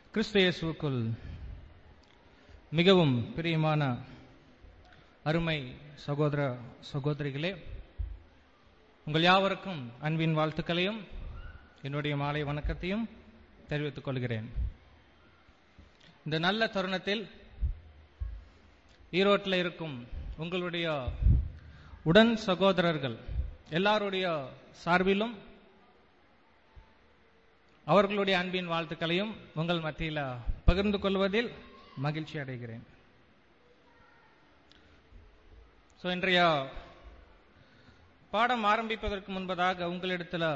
கிறிஸ்து இயேசுவுக்குள் மிகவும் பிரியமான அருமை சகோதர சகோதரிகளே உங்கள் யாவருக்கும் அன்பின் வாழ்த்துக்களையும் என்னுடைய மாலை வணக்கத்தையும் தெரிவித்துக் கொள்கிறேன் இந்த நல்ல தருணத்தில் ஈரோட்டில் இருக்கும் உங்களுடைய உடன் சகோதரர்கள் எல்லாருடைய சார்பிலும் அவர்களுடைய அன்பின் வாழ்த்துக்களையும் உங்கள் மத்தியில் பகிர்ந்து கொள்வதில் மகிழ்ச்சி அடைகிறேன் ஸோ இன்றைய பாடம் ஆரம்பிப்பதற்கு முன்பதாக உங்களிடத்தில்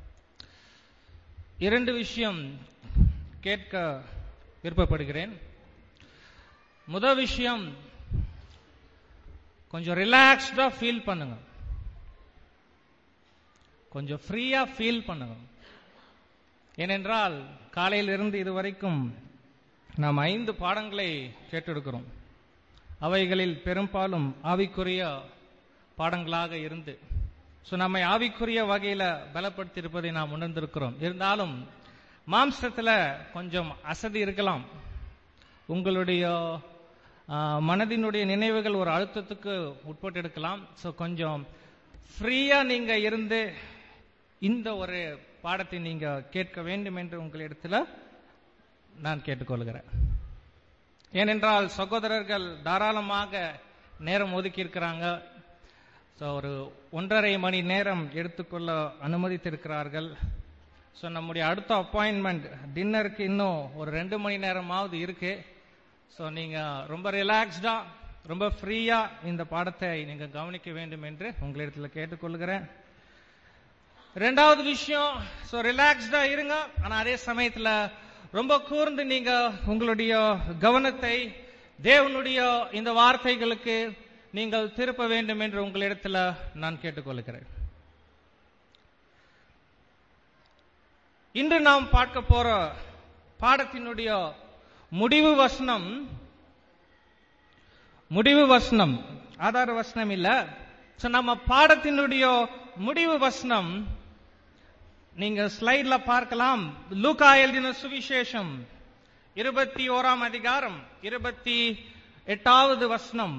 இரண்டு விஷயம் கேட்க விருப்பப்படுகிறேன் முதல் விஷயம் கொஞ்சம் ரிலாக்ஸ்டா ஃபீல் பண்ணுங்க கொஞ்சம் ஃப்ரீயா ஃபீல் பண்ணுங்க ஏனென்றால் காலையிலிருந்து இதுவரைக்கும் நாம் ஐந்து பாடங்களை கேட்டெடுக்கிறோம் அவைகளில் பெரும்பாலும் ஆவிக்குரிய பாடங்களாக இருந்து ஸோ நம்மை ஆவிக்குரிய வகையில பலப்படுத்தியிருப்பதை நாம் உணர்ந்திருக்கிறோம் இருந்தாலும் மாம்சத்துல கொஞ்சம் அசதி இருக்கலாம் உங்களுடைய மனதினுடைய நினைவுகள் ஒரு அழுத்தத்துக்கு உட்பட்டு இருக்கலாம் ஸோ கொஞ்சம் ஃப்ரீயா நீங்க இருந்து இந்த ஒரு பாடத்தை நீங்க கேட்க வேண்டும் என்று உங்களிடத்துல நான் கேட்டுக்கொள்கிறேன் ஏனென்றால் சகோதரர்கள் தாராளமாக நேரம் ஒதுக்கி இருக்கிறாங்க ஸோ ஒரு ஒன்றரை மணி நேரம் எடுத்துக்கொள்ள அனுமதித்திருக்கிறார்கள் ஸோ நம்முடைய அடுத்த அப்பாயின்மெண்ட் டின்னருக்கு இன்னும் ஒரு ரெண்டு மணி நேரமாவது இருக்கு ஸோ நீங்க ரொம்ப ரிலாக்ஸ்டா ரொம்ப ஃப்ரீயா இந்த பாடத்தை நீங்க கவனிக்க வேண்டும் என்று உங்களிடத்துல கேட்டுக்கொள்கிறேன் ரெண்டாவது விஷயம் ஸோ ரிலாக்ஸ்டா இருங்க ஆனா அதே சமயத்துல ரொம்ப கூர்ந்து நீங்க உங்களுடைய கவனத்தை தேவனுடைய இந்த வார்த்தைகளுக்கு நீங்கள் திருப்ப வேண்டும் என்று உங்களிடத்துல நான் கேட்டுக்கொள்கிறேன் இன்று நாம் பார்க்க போற பாடத்தினுடைய முடிவு வசனம் முடிவு வசனம் ஆதார வசனம் இல்ல நம்ம பாடத்தினுடைய முடிவு வசனம் நீங்க ஸ்லைட்ல பார்க்கலாம் லூகா எழுதின சுவிசேஷம் இருபத்தி ஓராம் அதிகாரம் இருபத்தி எட்டாவது வசனம்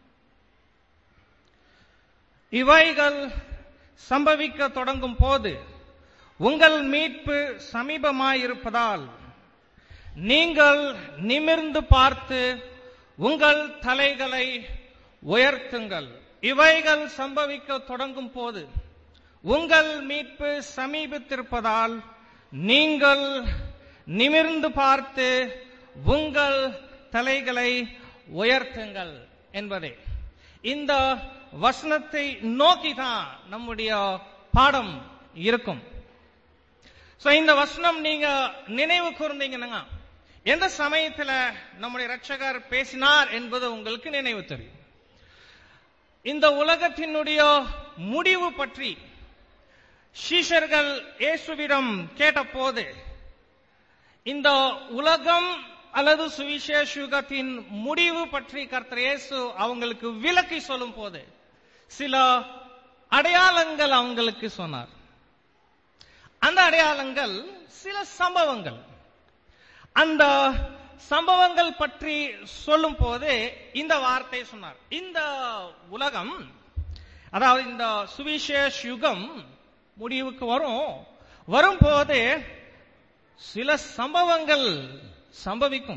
இவைகள் சம்பவிக்க தொடங்கும் போது உங்கள் மீட்பு சமீபமாயிருப்பதால் நீங்கள் நிமிர்ந்து பார்த்து உங்கள் தலைகளை உயர்த்துங்கள் இவைகள் சம்பவிக்க தொடங்கும் போது உங்கள் மீட்பு சமீபத்திருப்பதால் நீங்கள் நிமிர்ந்து பார்த்து உங்கள் தலைகளை உயர்த்துங்கள் என்பதே இந்த வசனத்தை நோக்கி தான் நம்முடைய பாடம் இருக்கும் இந்த வசனம் நீங்க நினைவு கூர்ந்தீங்கன்னா எந்த சமயத்துல நம்முடைய ரட்சகர் பேசினார் என்பது உங்களுக்கு நினைவு தெரியும் இந்த உலகத்தினுடைய முடிவு பற்றி சீஷர்கள் இயேசுவிடம் கேட்டபோது இந்த உலகம் அல்லது சுவிசேஷ யுகத்தின் முடிவு பற்றி கர்த்தர் இயேசு அவங்களுக்கு விலக்கி சொல்லும் போது சில அடையாளங்கள் அவங்களுக்கு சொன்னார் அந்த அடையாளங்கள் சில சம்பவங்கள் அந்த சம்பவங்கள் பற்றி சொல்லும் போது இந்த வார்த்தை சொன்னார் இந்த உலகம் அதாவது இந்த சுவிசேஷ் யுகம் முடிவுக்கு வரும் வரும்போது சில சம்பவங்கள் சம்பவிக்கும்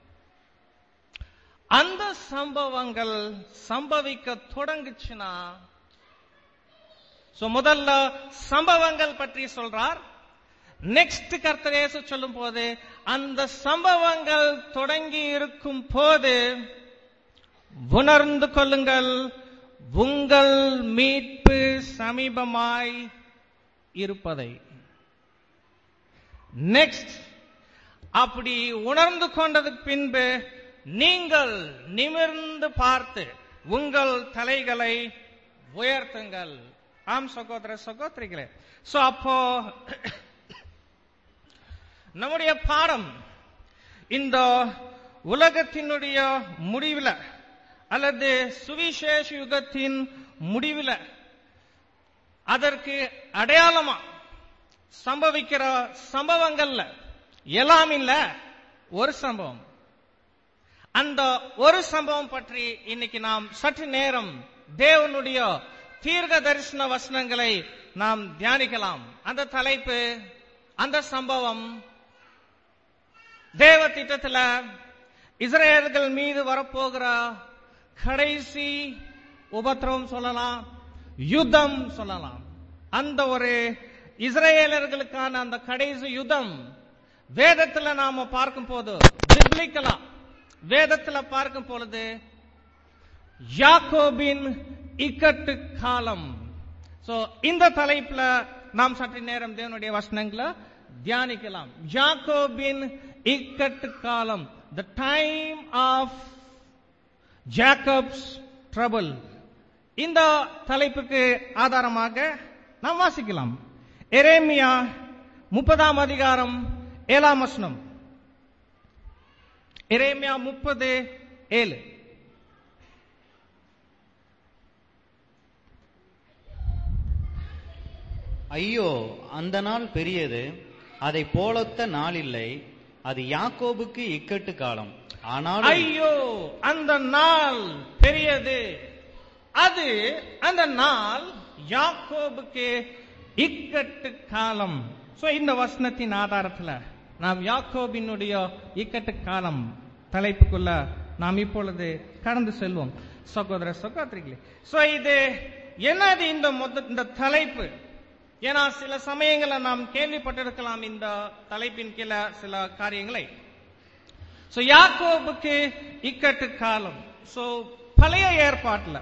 அந்த சம்பவங்கள் சம்பவிக்க தொடங்குச்சுன்னா முதல்ல சம்பவங்கள் பற்றி சொல்றார் நெக்ஸ்ட் கர்த்தரேசு சொல்லும் போது அந்த சம்பவங்கள் தொடங்கி இருக்கும் போது உணர்ந்து கொள்ளுங்கள் உங்கள் மீட்பு சமீபமாய் இருப்பதை நெக்ஸ்ட் அப்படி உணர்ந்து கொண்டதுக்கு பின்பு நீங்கள் நிமிர்ந்து பார்த்து உங்கள் தலைகளை உயர்த்துங்கள் ஆம் சகோதர சகோதரிகளே சோ அப்போ நம்முடைய பாடம் இந்த உலகத்தினுடைய முடிவில் அல்லது சுவிசேஷ யுகத்தின் முடிவில் அதற்கு அடையாளமா சம்பவிக்கிற சம்பவங்கள்ல எல்லாம் இல்ல ஒரு சம்பவம் அந்த ஒரு சம்பவம் பற்றி இன்னைக்கு நாம் சற்று நேரம் தேவனுடைய தீர்க்க தரிசன வசனங்களை நாம் தியானிக்கலாம் அந்த தலைப்பு அந்த சம்பவம் தேவ திட்டத்துல இஸ்ரேலர்கள் மீது வரப்போகிற கடைசி உபத்திரவம் சொல்லலாம் யுத்தம் சொல்லலாம் அந்த ஒரு இஸ்ரேலர்களுக்கான அந்த கடைசி யுத்தம் வேதத்துல நாம பார்க்கும் போது பிப்ளிக்கலா வேதத்துல பார்க்கும் பொழுது யாக்கோபின் இக்கட்டு காலம் சோ இந்த தலைப்புல நாம் சற்று நேரம் தேவனுடைய வசனங்களை தியானிக்கலாம் யாக்கோபின் இக்கட்டு காலம் the time of Jacob's trouble இந்த தலைப்புக்கு ஆதாரமாக நாம் வாசிக்கலாம் எரேமியா முப்பதாம் அதிகாரம் ஏழாம் வசனம் எரேமியா முப்பது ஏழு ஐயோ அந்த நாள் பெரியது அதை போலொத்த நாள் இல்லை அது யாக்கோபுக்கு இக்கட்டு காலம் ஆனாலும் ஐயோ அந்த நாள் பெரியது அது அந்த நாள் யாக்கோபுக்கு இக்கட்டு காலம் சோ இந்த வசனத்தின் ஆதாரத்துல நாம் யாக்கோபினுடைய இக்கட்டு காலம் தலைப்புக்குள்ள நாம் இப்பொழுது கடந்து செல்வோம் சகோதர சகோதரிகளே சோ இது என்னது இந்த மொத்த இந்த தலைப்பு ஏன்னா சில சமயங்களை நாம் கேள்விப்பட்டிருக்கலாம் இந்த தலைப்பின் கீழே சில காரியங்களை சோ யாக்கோபுக்கு இக்கட்டு காலம் சோ பழைய ஏற்பாட்டுல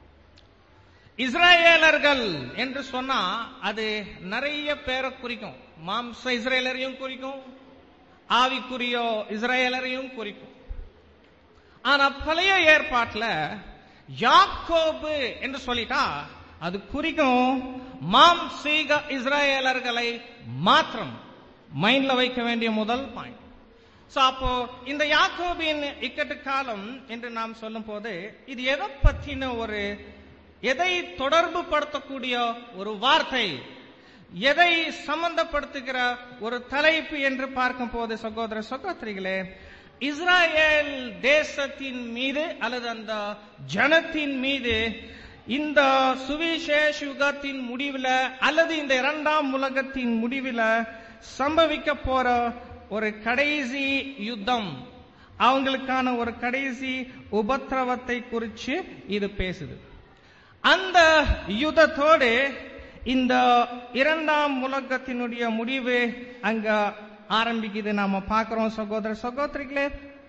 இஸ்ரேலர்கள் என்று சொன்னா அது நிறைய பேரை குறிக்கும் மாம்ச இஸ்ரேலரையும் குறிக்கும் ஆவிக்குரியோ இஸ்ரேலரையும் குறிக்கும் ஆனா பழைய ஏற்பாட்டுல யாக்கோபு என்று சொல்லிட்டா அது குறிக்கும் மாம்சீக இஸ்ரேலர்களை மாத்திரம் மைண்ட்ல வைக்க வேண்டிய முதல் பாயிண்ட் சோ அப்போ இந்த யாக்கோபின் இக்கட்டு காலம் என்று நாம் சொல்லும் போது இது எதை பத்தின ஒரு எதை தொடர்பு படுத்தக்கூடிய ஒரு வார்த்தை எதை சம்பந்தப்படுத்துகிற ஒரு தலைப்பு என்று பார்க்கும் போது சகோதர சகோதரிகளே இஸ்ராயேல் தேசத்தின் மீது அல்லது அந்த ஜனத்தின் மீது இந்த சுவிசேஷ யுகத்தின் முடிவில் அல்லது இந்த இரண்டாம் உலகத்தின் முடிவில் சம்பவிக்க போற ஒரு கடைசி யுத்தம் அவங்களுக்கான ஒரு கடைசி உபத்திரவத்தை குறித்து இது பேசுது அந்த யுத்தத்தோடு இந்த இரண்டாம் உலகத்தினுடைய முடிவு அங்க ஆரம்பிக்குது நாம பார்க்கிறோம் சகோதர சகோதரிகளே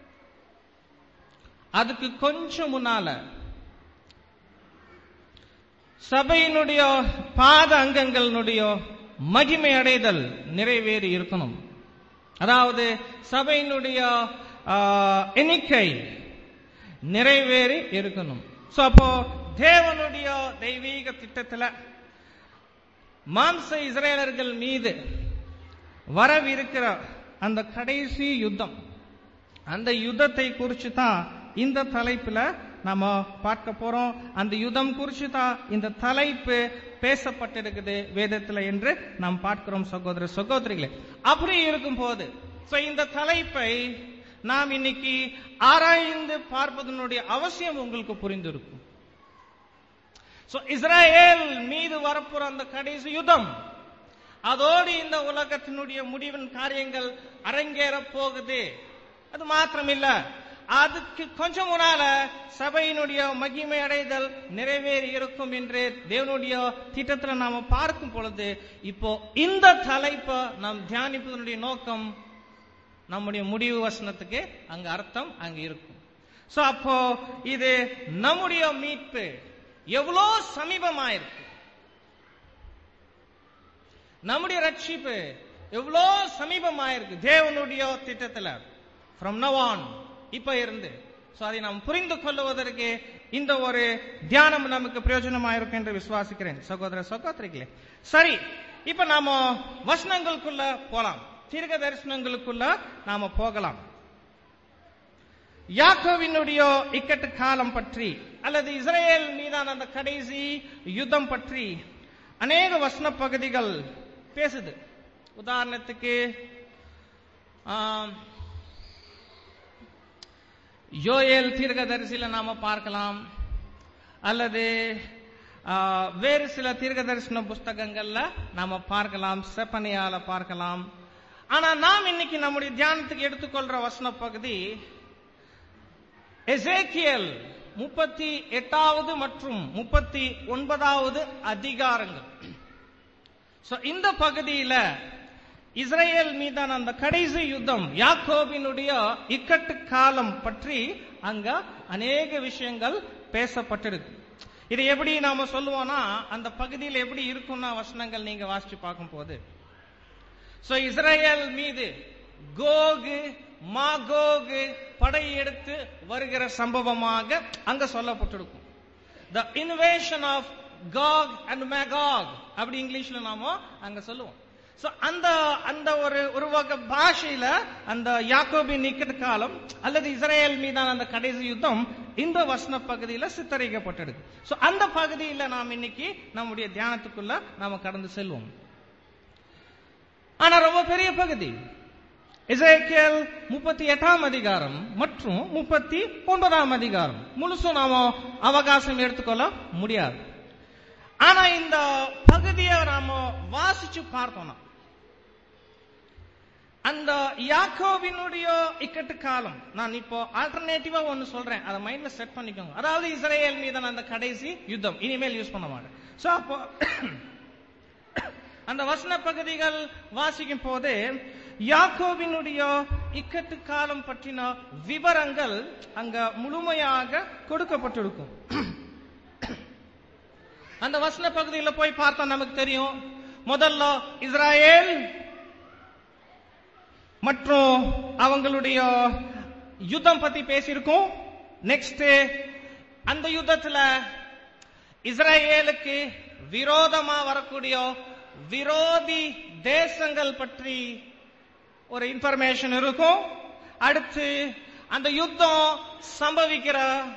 அதுக்கு கொஞ்சம் முன்னால சபையினுடைய பாத அங்கங்களினுடைய மகிமை அடைதல் நிறைவேறி இருக்கணும் அதாவது சபையினுடைய ஆ, எண்ணிக்கை நிறைவேறி இருக்கணும் சோ அப்போ தேவனுடைய தெய்வீக திட்டத்துல மாம்ச இஸ்ரேலர்கள் மீது வரவிருக்கிற அந்த கடைசி யுத்தம் அந்த யுத்தத்தை குறித்து தான் இந்த தலைப்புல நாம பார்க்க போறோம் அந்த யுத்தம் குறித்து தான் இந்த தலைப்பு பேசப்பட்டிருக்குது வேதத்துல என்று நாம் பார்க்கிறோம் சகோதர சகோதரிகளே அப்படி இருக்கும் போது so இந்த தலைப்பை நாம் இன்னைக்கு ஆராய்ந்து பார்ப்பதனுடைய அவசியம் உங்களுக்கு புரிந்திருக்கும் சோ இஸ்ரேல் மீது வரப்போற அந்த கடைசி யுத்தம் அதோடு இந்த உலகத்தினுடைய முடிவின் காரியங்கள் அரங்கேற போகுது அது மாத்திரமில்ல அதுக்கு கொஞ்சம் முன்னால சபையினுடைய மகிமை அடைதல் நிறைவேறி இருக்கும் என்று தேவனுடைய திட்டத்துல நாம பார்க்கும் பொழுது இப்போ இந்த தலைப்பை நாம் தியானிப்பதனுடைய நோக்கம் நம்முடைய முடிவு வசனத்துக்கு அங்க அர்த்தம் அங்க இருக்கும் சோ அப்போ இது நம்முடைய மீட்பு எவ்வளோ சமீபமாயிருக்கு நம்முடைய ரட்சிப்பு எவ்வளோ சமீபமாயிருக்கு தேவனுடைய திட்டத்துல ஃப்ரம் நவ் ஆன் இப்ப இருந்து சோ அதை நாம் புரிந்து கொள்ளுவதற்கு இந்த ஒரு தியானம் நமக்கு பிரயோஜனமாயிருக்கும் என்று விசுவாசிக்கிறேன் சகோதர சகோதரிகளே சரி இப்ப நாம வசனங்களுக்குள்ள போலாம் தீர்க்க தரிசனங்களுக்குள்ள நாம போகலாம் யாக்கோவினுடைய இக்கட்டு காலம் பற்றி அல்லது இஸ்ரேல் மீதான அந்த கடைசி யுத்தம் பற்றி அநேக வசன பகுதிகள் பேசுது உதாரணத்துக்கு ஆம், யோயேல் தீர்க்கதரிசியில நாம பார்க்கலாம் அல்லது ஆ, வேறு சில தீர்க்க தரிசன புஸ்தகங்கள்ல நாம பார்க்கலாம் செப்பனியால பார்க்கலாம் ஆனா நாம் இன்னைக்கு நம்முடைய தியானத்துக்கு எடுத்துக்கொள்ற வசன பகுதி எசேக்கியல் முப்பத்தி எட்டாவது மற்றும் முப்பத்தி ஒன்பதாவது அதிகாரங்கள் So, இந்த பகுதியில இஸ்ரேல் மீதான அந்த கடைசி யுத்தம் யாக்கோபினுடைய இக்கட்டு காலம் பற்றி அங்க அநேக விஷயங்கள் பேசப்பட்டிருக்கு இது எப்படி நாம சொல்லுவோம்னா அந்த பகுதியில் எப்படி இருக்கும்னா வசனங்கள் நீங்க வாசிச்சு பார்க்கும் போது சோ இஸ்ரேல் மீது கோகு மாகோகு படையெடுத்து வருகிற சம்பவமாக அங்க சொல்லப்பட்டிருக்கும் the invasion of Gog and Magog அப்படி இங்கிலீஷ்ல நாம அங்க சொல்லுவோம் சோ அந்த அந்த ஒரு ஒரு வகை பாஷையில அந்த யாக்கோபின் நிக்கட் காலம் அல்லது இஸ்ரேல் மீதான அந்த கடைசி யுத்தம் இந்த வசன பகுதியில சித்தரிக்கப்பட்டிருக்கு சோ அந்த பகுதியில நாம் இன்னைக்கு நம்முடைய தியானத்துக்குள்ள நாம கடந்து செல்வோம் ஆனா ரொம்ப பெரிய பகுதி இசைக்கியல் முப்பத்தி எட்டாம் அதிகாரம் மற்றும் முப்பத்தி ஒன்பதாம் அதிகாரம் முழுசும் நாம அவகாசம் எடுத்துக்கொள்ள முடியாது ஆனா இந்த பகுதியை நாம வாசிச்சு பார்த்தோம்னா அந்த யாக்கோபினுடைய இக்கட்டு காலம் நான் இப்போ ஆல்டர்னேட்டிவா ஒன்னு சொல்றேன் அதை மைண்ட்ல செட் பண்ணிக்கோங்க அதாவது இஸ்ரேல் மீதான அந்த கடைசி யுத்தம் இனிமேல் யூஸ் பண்ண மாட்டேன் சோ அப்போ அந்த வசன பகுதிகள் வாசிக்கும் போது யாக்கோபினுடைய இக்கட்டு காலம் பற்றின விவரங்கள் அங்க முழுமையாக கொடுக்கப்பட்டிருக்கும் அந்த வசன பகுதியில் போய் பார்த்தா நமக்கு தெரியும் முதல்ல இஸ்ராயேல் மற்றும் அவங்களுடைய யுத்தம் பத்தி பேசியிருக்கோம் நெக்ஸ்ட் அந்த யுத்தத்துல இஸ்ரேலுக்கு விரோதமா வரக்கூடிய விரோதி தேசங்கள் பற்றி ஒரு இன்ஃபர்மேஷன் இருக்கும் அடுத்து அந்த யுத்தம் சம்பவிக்கிற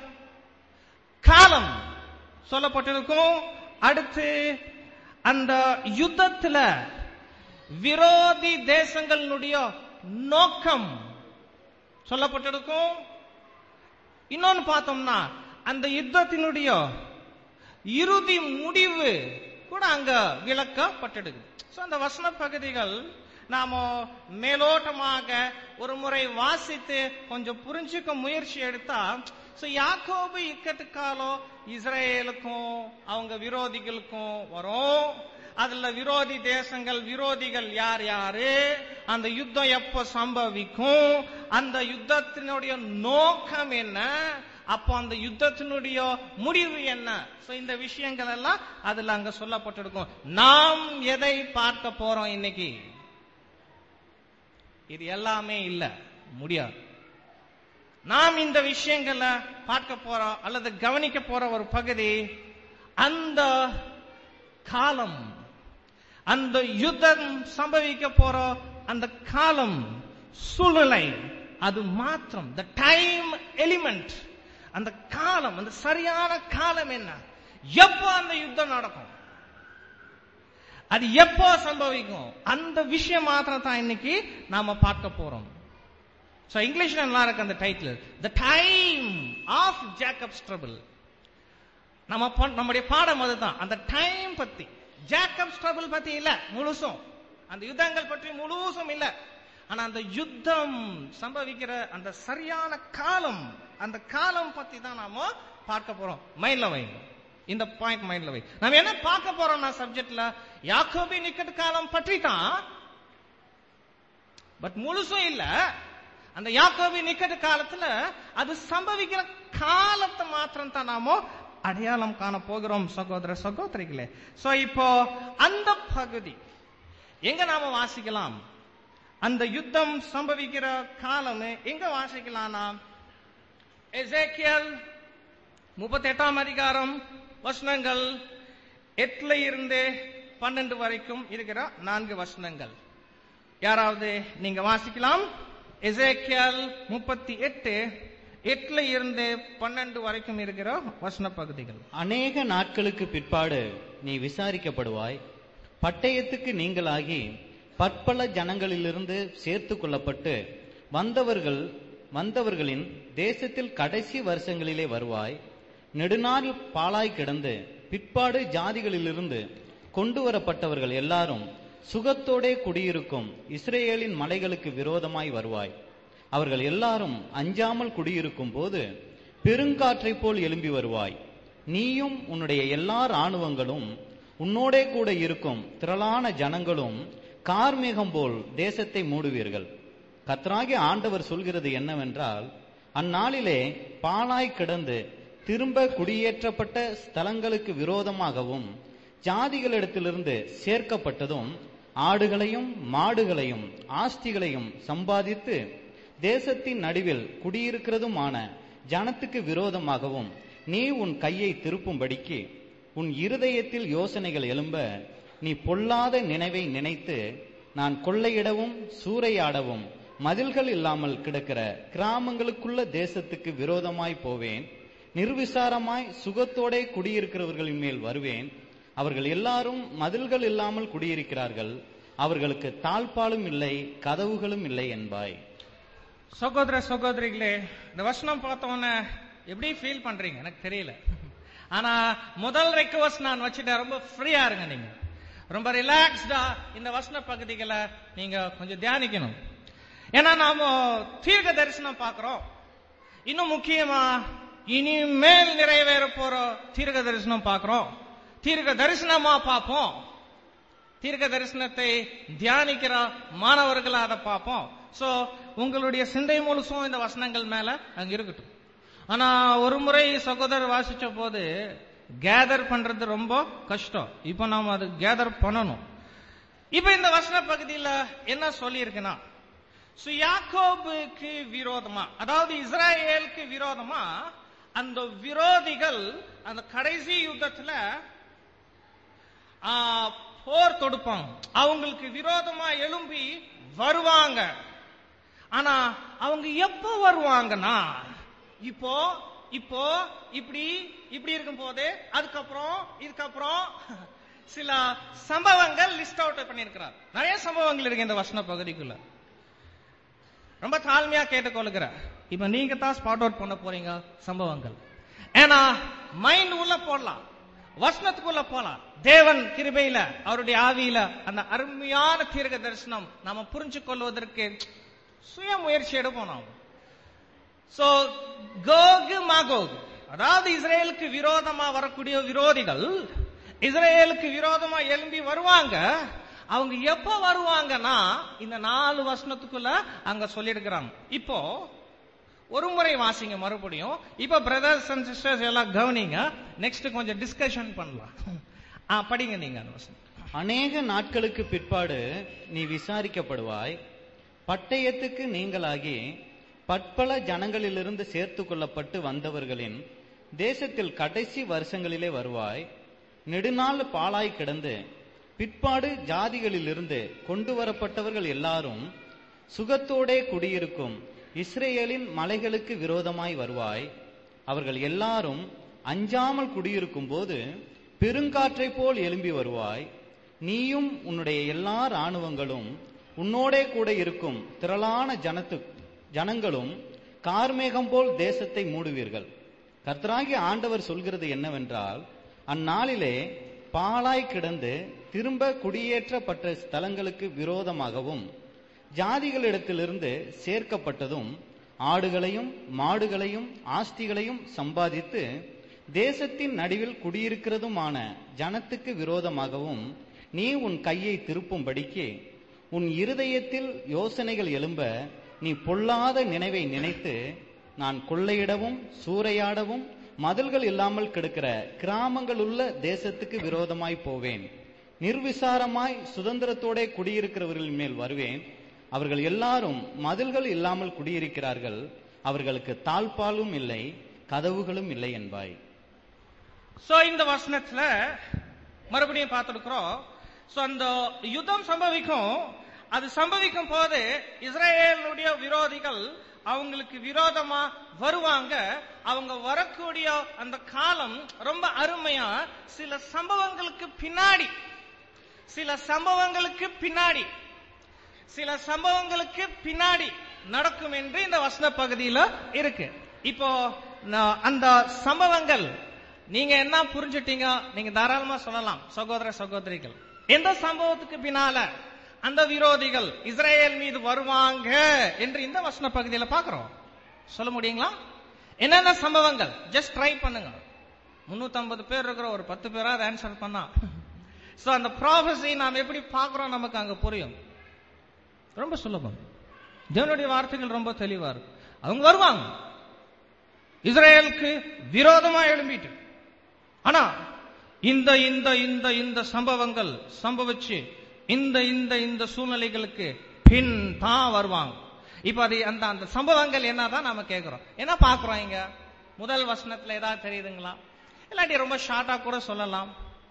காலம் சொல்லப்பட்டிருக்கும் அடுத்து அந்த யுத்தத்துல விரோதி தேசங்களுடைய நோக்கம் சொல்லப்பட்டிருக்கும் இன்னொன்னு பார்த்தோம்னா அந்த யுத்தத்தினுடைய இறுதி முடிவு கூட அங்க விளக்கப்பட்டிருக்கு So, அந்த வசன பகுதிகள் நாம மேலோட்டமாக ஒரு முறை வாசித்து கொஞ்சம் புரிஞ்சுக்க முயற்சி எடுத்தா சோ யாக்கோபு இக்கட்டு காலம் இஸ்ரேலுக்கும் அவங்க விரோதிகளுக்கும் வரும் அதுல விரோதி தேசங்கள் விரோதிகள் யார் யாரு அந்த யுத்தம் எப்ப சம்பவிக்கும் அந்த யுத்தத்தினுடைய நோக்கம் என்ன அப்போ அந்த யுத்தத்தினுடைய முடிவு என்ன சோ இந்த விஷயங்கள் எல்லாம் அதுல அங்க சொல்லப்பட்டிருக்கும் நாம் எதை பார்க்க போறோம் இன்னைக்கு இது எல்லாமே இல்ல முடியாது நாம் இந்த விஷயங்களை பார்க்க போறோம் அல்லது கவனிக்க போற ஒரு பகுதி அந்த காலம் அந்த யுத்தம் சம்பவிக்க போற அந்த காலம் சூழ்நிலை அது மாத்திரம் த டைம் எலிமெண்ட் அந்த காலம் அந்த சரியான காலம் என்ன எப்போ அந்த யுத்தம் நடக்கும் அது எப்போ சம்பவிக்கும் அந்த விஷயம் மாத்திரம் தான் இன்னைக்கு நாம பார்க்க போறோம் சோ இங்கிலீஷ்ல நல்லா இருக்கு அந்த title the time of Jacob trouble நம்ம பண்- நம்முடைய பாடம் அதுதான் அந்த டைம் பத்தி ஜேக்கப் ஸ்ட்ரபிள் பத்தி இல்ல முழுசும் அந்த யுத்தங்கள் பற்றி முழுசும் இல்ல ஆனா அந்த யுத்தம் சம்பவிக்கிற அந்த சரியான காலம் அந்த காலம் பத்தி தான் நாம பார்க்க போறோம் மைண்ட்ல வைங்க இந்த பாயிண்ட் மைண்ட்ல வை நம்ம என்ன பார்க்க போறோம்னா சப்ஜெக்ட்ல யாக்கோபி நிக்கட் காலம் பற்றி தான் பட் முழுசும் இல்ல அந்த யாக்கோபி நிக்கட்டு காலத்துல அது சம்பவிக்கிற காலத்தை மாத்திரம் தான் நாம அடையாளம் காண போகிறோம் சகோதர சகோதரிகளே சோ இப்போ அந்த பகுதி எங்க நாம வாசிக்கலாம் அந்த யுத்தம் சம்பவிக்கிற காலம் எங்க வாசிக்கலாம்னா எசேக்கியல் முப்பத்தி எட்டாம் அதிகாரம் வசனங்கள் எட்டுல இருந்து பன்னெண்டு வரைக்கும் இருக்கிற நான்கு வசனங்கள் யாராவது நீங்க வாசிக்கலாம் எசேக்கியல் முப்பத்தி எட்டு எட்டுல இருந்து பன்னெண்டு வரைக்கும் இருக்கிற வசன பகுதிகள் அநேக நாட்களுக்கு பிற்பாடு நீ விசாரிக்கப்படுவாய் பட்டயத்துக்கு நீங்களாகி பற்பல ஜனங்களிலிருந்து சேர்த்து கொள்ளப்பட்டு வந்தவர்கள் வந்தவர்களின் தேசத்தில் கடைசி வருஷங்களிலே வருவாய் நெடுநாள் பாழாய் கிடந்து பிற்பாடு ஜாதிகளிலிருந்து கொண்டு வரப்பட்டவர்கள் எல்லாரும் சுகத்தோடே குடியிருக்கும் இஸ்ரேலின் மலைகளுக்கு விரோதமாய் வருவாய் அவர்கள் எல்லாரும் அஞ்சாமல் குடியிருக்கும் போது பெருங்காற்றைப் போல் எழும்பி வருவாய் நீயும் உன்னுடைய எல்லா இராணுவங்களும் உன்னோடே கூட இருக்கும் திரளான ஜனங்களும் கார்மேகம் போல் தேசத்தை மூடுவீர்கள் கர்த்தராகிய ஆண்டவர் சொல்கிறது என்னவென்றால் அந்நாளிலே பாழாய் கிடந்து திரும்ப குடியேற்றப்பட்ட ஸ்தலங்களுக்கு விரோதமாகவும் ஜாதிகளிடத்திலிருந்து சேர்க்கப்பட்டதும் ஆடுகளையும் மாடுகளையும் ஆஸ்திகளையும் சம்பாதித்து தேசத்தின் நடுவில் குடியிருக்கிறதுமான ஜனத்துக்கு விரோதமாகவும் நீ உன் கையை திருப்பும்படிக்கு உன் இருதயத்தில் யோசனைகள் எழும்ப நீ பொல்லாத நினைவை நினைத்து நான் கொள்ளையிடவும் சூறையாடவும் மதில்கள் இல்லாமல் கிடக்கிற கிராமங்களுக்குள்ள தேசத்துக்கு விரோதமாய் போவேன் நிர்விசாரமாய் சுகத்தோடே குடியிருக்கிறவர்களின் மேல் வருவேன் அவர்கள் எல்லாரும் மதில்கள் இல்லாமல் குடியிருக்கிறார்கள் அவர்களுக்கு தாழ்பாலும் இல்லை கதவுகளும் இல்லை என்பாய் சகோதர சகோதரிகளே இந்த வசனம் பார்த்தோன்னே எப்படி ஃபீல் பண்றீங்க எனக்கு தெரியல ஆனா முதல் ரெக்வஸ்ட் நான் வச்சுட்டேன் ரொம்ப ஃப்ரீயா இருங்க நீங்க ரொம்ப ரிலாக்ஸ்டா இந்த வசன பகுதிகளை நீங்க கொஞ்சம் தியானிக்கணும் ஏன்னா நாம தீர்க்க தரிசனம் பார்க்கிறோம் இன்னும் முக்கியமா இனிமேல் நிறைவேற போற தீர்க்க தரிசனம் பார்க்கிறோம் தீர்க்க தரிசனமா பார்ப்போம் தீர்க்க தரிசனத்தை தியானிக்கிற மாணவர்கள் அதை பார்ப்போம் சோ உங்களுடைய சிந்தை முழுசும் இந்த வசனங்கள் மேல அங்க இருக்கட்டும் ஆனா ஒரு முறை சகோதரர் வாசிச்ச போது கேதர் பண்றது ரொம்ப கஷ்டம் இப்ப நாம அது கேதர் பண்ணணும் இப்ப இந்த வசன பகுதியில என்ன சொல்லி சோ யாக்கோபுக்கு விரோதமா அதாவது இஸ்ராயேலுக்கு விரோதமா அந்த விரோதிகள் அந்த கடைசி யுத்தத்துல ஆ, போர் தொடுப்பாங்க அவங்களுக்கு விரோதமா எழும்பி வருவாங்க ஆனா அவங்க எப்ப வருவாங்கன்னா இப்போ இப்போ இப்படி இப்படி இருக்கும் போது அதுக்கப்புறம் இதுக்கப்புறம் சில சம்பவங்கள் லிஸ்ட் அவுட் பண்ணியிருக்கிறார் நிறைய சம்பவங்கள் இருக்கு இந்த வசன பகுதிக்குள்ள ரொம்ப தாழ்மையா கேட்டுக்கொள்கிறேன் இப்ப நீங்க தான் ஸ்பாட் அவுட் பண்ண போறீங்க சம்பவங்கள் ஏன்னா மைண்ட் உள்ள போடலாம் வசனத்துக்குள்ள போலாம் தேவன் கிருபையில அவருடைய ஆவியில அந்த அருமையான தீர்க்க தரிசனம் நாம புரிஞ்சு கொள்வதற்கு சுய முயற்சி எடுப்போம் நாம் சோ கோகு மாகோக் அதாவது இஸ்ரேலுக்கு விரோதமா வரக்கூடிய விரோதிகள் இஸ்ரேலுக்கு விரோதமா எழும்பி வருவாங்க அவங்க எப்ப வருவாங்கன்னா இந்த நாலு வசனத்துக்குள்ள அங்க சொல்லியிருக்கிறாங்க இப்போ ஒரு முறை வாசிங்க மறுபடியும் இப்ப பிரதர்ஸ் அண்ட் சிஸ்டர்ஸ் எல்லாம் கவனிங்க நெக்ஸ்ட் கொஞ்சம் டிஸ்கஷன் பண்ணலாம் ஆ, படிங்க நீங்க அந்த வசனம் அநேக நாட்களுக்கு பிற்பாடு நீ விசாரிக்கப்படுவாய் பட்டயத்துக்கு நீங்களாகி பற்பல ஜனங்களிலிருந்து சேர்த்து கொள்ளப்பட்டு வந்தவர்களின் தேசத்தில் கடைசி வருஷங்களிலே வருவாய் நெடுநாள் பாழாய் கிடந்து பிற்பாடு ஜாதிகளிலிருந்து கொண்டு வரப்பட்டவர்கள் எல்லாரும் சுகத்தோடே குடியிருக்கும் இஸ்ரேலின் மலைகளுக்கு விரோதமாய் வருவாய் அவர்கள் எல்லாரும் அஞ்சாமல் குடியிருக்கும் போது பெருங்காற்றைப் போல் எழும்பி வருவாய் நீயும் உன்னுடைய எல்லா இராணுவங்களும் உன்னோடே கூட இருக்கும் திரளான ஜனத்து ஜனங்களும் கார்மேகம் போல் தேசத்தை மூடுவீர்கள் கர்த்தராகிய ஆண்டவர் சொல்கிறது என்னவென்றால் அந்நாளிலே பாழாய் கிடந்து திரும்ப குடியேற்றப்பட்ட ஸ்தலங்களுக்கு விரோதமாகவும் ஜாதிகளிடத்திலிருந்து சேர்க்கப்பட்டதும் ஆடுகளையும் மாடுகளையும் ஆஸ்திகளையும் சம்பாதித்து தேசத்தின் நடுவில் குடியிருக்கிறதுமான ஜனத்துக்கு விரோதமாகவும் நீ உன் கையை திருப்பும்படிக்கு உன் இருதயத்தில் யோசனைகள் எழும்ப நீ பொல்லாத நினைவை நினைத்து நான் கொள்ளையிடவும் சூறையாடவும் மதில்கள் இல்லாமல் கிடக்கிற கிராமங்கள் உள்ள தேசத்துக்கு விரோதமாய் போவேன் நிர்விசாரமாய் சுதந்திரத்தோடே குடியிருக்கிறவர்கள் மேல் வருவேன் அவர்கள் எல்லாரும் மதில்கள் இல்லாமல் குடியிருக்கிறார்கள் அவர்களுக்கு தாழ்பாலும் இல்லை கதவுகளும் இல்லை என்பாய் சோ இந்த வசனத்துல மறுபடியும் பார்த்திருக்கிறோம் சோ அந்த யுத்தம் சம்பவிக்கும் அது சம்பவிக்கும் போது இஸ்ரேலுடைய விரோதிகள் அவங்களுக்கு விரோதமா வருவாங்க அவங்க வரக்கூடிய அந்த காலம் ரொம்ப அருமையா சில சம்பவங்களுக்கு பின்னாடி சில சம்பவங்களுக்கு பின்னாடி சில சம்பவங்களுக்கு பின்னாடி நடக்கும் என்று இந்த வசன பகுதியில இருக்கு இப்போ நான் அந்த சம்பவங்கள் நீங்க என்ன புரிஞ்சுட்டீங்க நீங்க தாராளமா சொல்லலாம் சகோதர சகோதரிகள் எந்த சம்பவத்துக்கு பின்னால அந்த விரோதிகள் இஸ்ரேல் மீது வருவாங்க என்று இந்த வசன பகுதியில பாக்குறோம் சொல்ல முடியுங்களா என்னென்ன சம்பவங்கள் ஜஸ்ட் ட்ரை பண்ணுங்க 350 பேர் இருக்கிற ஒரு பத்து பேராவது ஆன்சர் பண்ணா சோ அந்த ப்ராஃபஸி நாம் எப்படி பார்க்கிறோம் நமக்கு அங்க புரியும் ரொம்ப சுலபம் தேவனுடைய வார்த்தைகள் ரொம்ப தெளிவா இருக்கு அவங்க வருவாங்க இஸ்ரேலுக்கு விரோதமா எழும்பிட்டு ஆனா இந்த இந்த இந்த இந்த சம்பவங்கள் சம்பவிச்சு இந்த இந்த இந்த சூழ்நிலைகளுக்கு பின் தான் வருவாங்க இப்ப அது அந்த அந்த சம்பவங்கள் என்னதான் நாம கேட்கிறோம் என்ன பாக்குறோம் இங்க முதல் வசனத்துல ஏதாவது தெரியுதுங்களா இல்லாட்டி ரொம்ப ஷார்ட்டா கூட சொல்லலாம்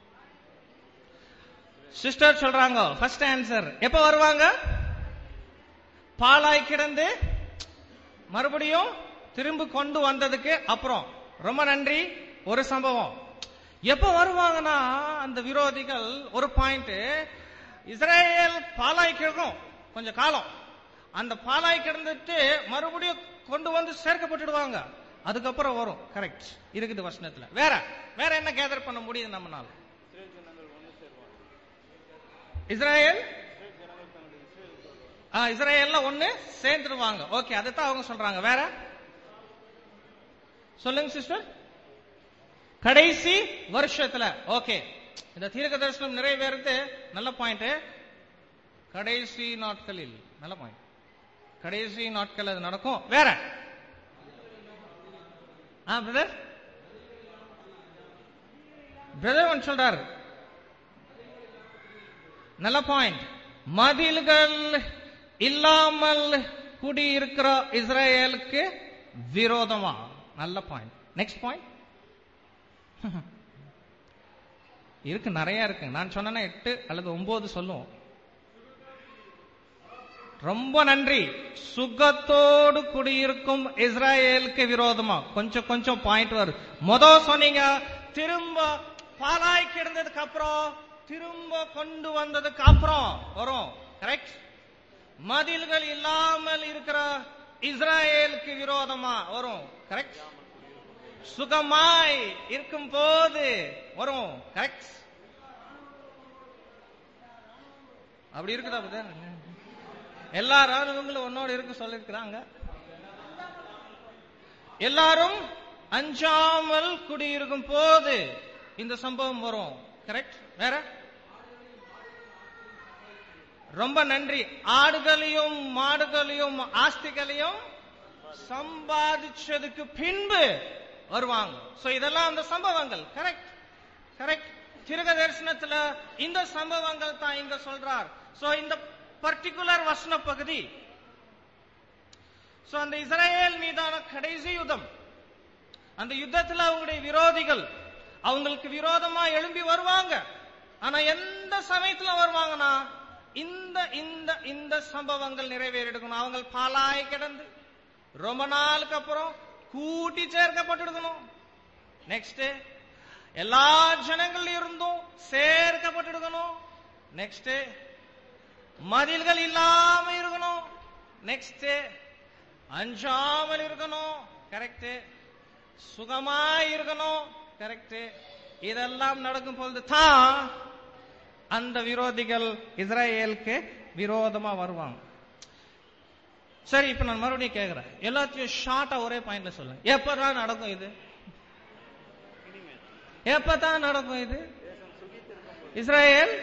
சிஸ்டர் சொல்றாங்க ஃபர்ஸ்ட் ஆன்சர் எப்ப வருவாங்க பாலாய் கிடந்து மறுபடியும் திரும்ப கொண்டு வந்ததுக்கு அப்புறம் ரொம்ப நன்றி ஒரு சம்பவம் எப்ப வருவாங்கன்னா அந்த விரோதிகள் ஒரு பாயிண்ட் இஸ்ரேல் பாலாய் கிடக்கும் கொஞ்சம் காலம் அந்த பாலாய் கிடந்துட்டு மறுபடியும் கொண்டு வந்து சேர்க்கப்பட்டுடுவாங்க அதுக்கப்புறம் வரும் கரெக்ட் இருக்குது வசனத்துல வேற வேற என்ன கேதர் பண்ண முடியுது நம்மனால இஸ்ரேல் ஆ, இஸ்ரேல்ல ஒண்ணு சேர்ந்துருவாங்க ஓகே அதுதான் அவங்க சொல்றாங்க வேற சொல்லுங்க சிஸ்டர் கடைசி வருஷத்துல ஓகே இந்த தீர்க்க தரிசனம் நிறைவேறது நல்ல பாயிண்ட் கடைசி நாட்களில் நல்ல பாயிண்ட் கடைசி நாட்கள் அது நடக்கும் வேற ஆ பிரதர் பிரதர் ஒன்று சொல்றாரு நல்ல பாயிண்ட் மதில்கள் இல்லாமல் குடியிருக்கிற இஸ்ரேலுக்கு விரோதமா நல்ல பாயிண்ட் நெக்ஸ்ட் பாயிண்ட் இருக்கு நிறைய இருக்கு நான் சொன்னேன்னா எட்டு அல்லது ஒன்பது சொல்லுவோம் ரொம்ப நன்றி சுகத்தோடு குடியிருக்கும் இஸ்ராயேலுக்கு விரோதமா கொஞ்சம் கொஞ்சம் பாயிண்ட் வருது மொத சொன்னீங்க திரும்ப பாலாய் கிடந்ததுக்கு அப்புறம் திரும்ப கொண்டு வந்ததுக்கு அப்புறம் வரும் கரெக்ட் மதில்கள் இல்லாமல் இருக்கிற இஸ்ராயேலுக்கு விரோதமா வரும் கரெக்ட் சுகமாய் இருக்கும் போது வரும் கரெக்ட் அப்படி இருக்குதா புதன் எல்லா ராணுவங்களும் உன்னோட இருக்க சொல்லிருக்கிறாங்க எல்லாரும் அஞ்சாமல் குடியிருக்கும் போது இந்த சம்பவம் வரும் கரெக்ட் வேற ரொம்ப நன்றி ஆடுகளையும் மாடுகளையும் ஆஸ்திகளையும் சம்பாதிச்சதுக்கு பின்பு வருவாங்க சோ இதெல்லாம் அந்த சம்பவங்கள் கரெக்ட் கரெக்ட் திருக தரிசனத்துல இந்த சம்பவங்கள் தான் இங்க சொல்றார் சோ இந்த பர்டிகுலர் வசன பகுதி சோ அந்த இஸ்ரேல் மீதான கடைசி யுத்தம் அந்த யுத்தத்துல அவங்களுடைய விரோதிகள் அவங்களுக்கு விரோதமா எழும்பி வருவாங்க ஆனா எந்த சமயத்துல வருவாங்கன்னா இந்த இந்த இந்த சம்பவங்கள் நிறைவேறிடுக்கணும் அவங்க பாலாய் கிடந்து ரொம்ப நாளுக்கு அப்புறம் கூட்டி சேர்க்கப்பட்டிருக்கணும் நெக்ஸ்ட் எல்லா ஜனங்கள் இருந்தும் சேர்க்கப்பட்டிருக்கணும் நெக்ஸ்ட் மதில்கள் இல்லாம இருக்கணும் நெக்ஸ்ட் அஞ்சாமல் இருக்கணும் கரெக்ட் சுகமாய் இருக்கணும் கரெக்ட் இதெல்லாம் நடக்கும் பொழுது தான் அந்த விரோதிகள் இஸ்ரேலுக்கு விரோதமா வருவாங்க சரி இப்ப நான் மறுபடியும் கேக்குறேன் எல்லாத்தையும் ஷார்ட்டா ஒரே பாயிண்ட்ல சொல்லுங்க எப்பதான் நடக்கும் இது எப்பதான் நடக்கும் இது இஸ்ரேல்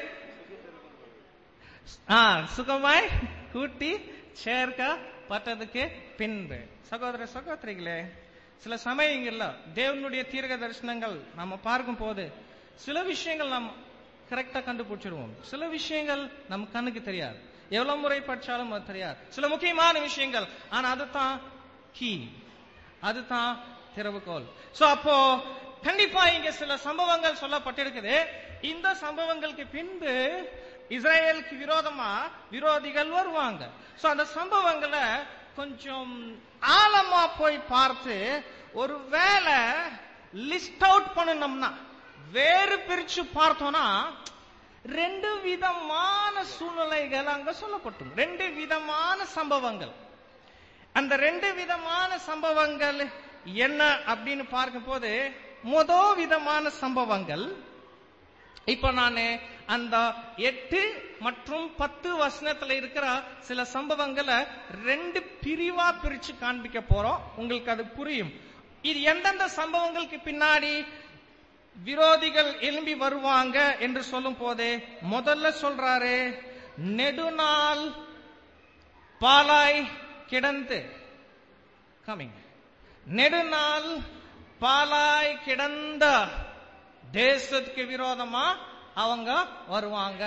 ஆ சுகமாய் கூட்டி சேர்க்கப்பட்டதுக்கு பின்பு சகோதர சகோதரிகளே சில சமயங்கள்ல தேவனுடைய தீர்க்க தரிசனங்கள் நம்ம பார்க்கும் போது சில விஷயங்கள் நாம் கரெக்டா கண்டுபிடிச்சிருவோம் சில விஷயங்கள் நம்ம கண்ணுக்கு தெரியாது எவ்வளவு முறை படிச்சாலும் அது தெரியாது சில முக்கியமான விஷயங்கள் ஆனா அதுதான் கீ அதுதான் திறவுகோல் சோ அப்போ கண்டிப்பா இங்க சில சம்பவங்கள் சொல்லப்பட்டிருக்குது இந்த சம்பவங்களுக்கு பின்பு இஸ்ரேலுக்கு விரோதமா விரோதிகள் வருவாங்க சோ அந்த சம்பவங்களை கொஞ்சம் ஆழமா போய் பார்த்து ஒரு வேலை லிஸ்ட் அவுட் பண்ணணும்னா வேறு பிரிச்சு பார்த்தோம்னா ரெண்டு விதமான சூழ்நிலைகள் அங்க சொல்லப்பட்டும் ரெண்டு விதமான சம்பவங்கள் அந்த ரெண்டு விதமான சம்பவங்கள் என்ன அப்படின்னு பார்க்கும்போது முதல் விதமான சம்பவங்கள் இப்ப நான் அந்த எட்டு மற்றும் பத்து வசனத்துல இருக்கிற சில சம்பவங்களை ரெண்டு பிரிவா பிரிச்சு காண்பிக்க போறோம் உங்களுக்கு அது புரியும் இது எந்தெந்த சம்பவங்களுக்கு பின்னாடி விரோதிகள் எழும்பி வருவாங்க என்று சொல்லும் போதே முதல்ல சொல்றாரு நெடுநாள் பாலாய் கிடந்து கமிங் நெடுநாள் பாலாய் கிடந்த தேசத்துக்கு விரோதமா அவங்க வருவாங்க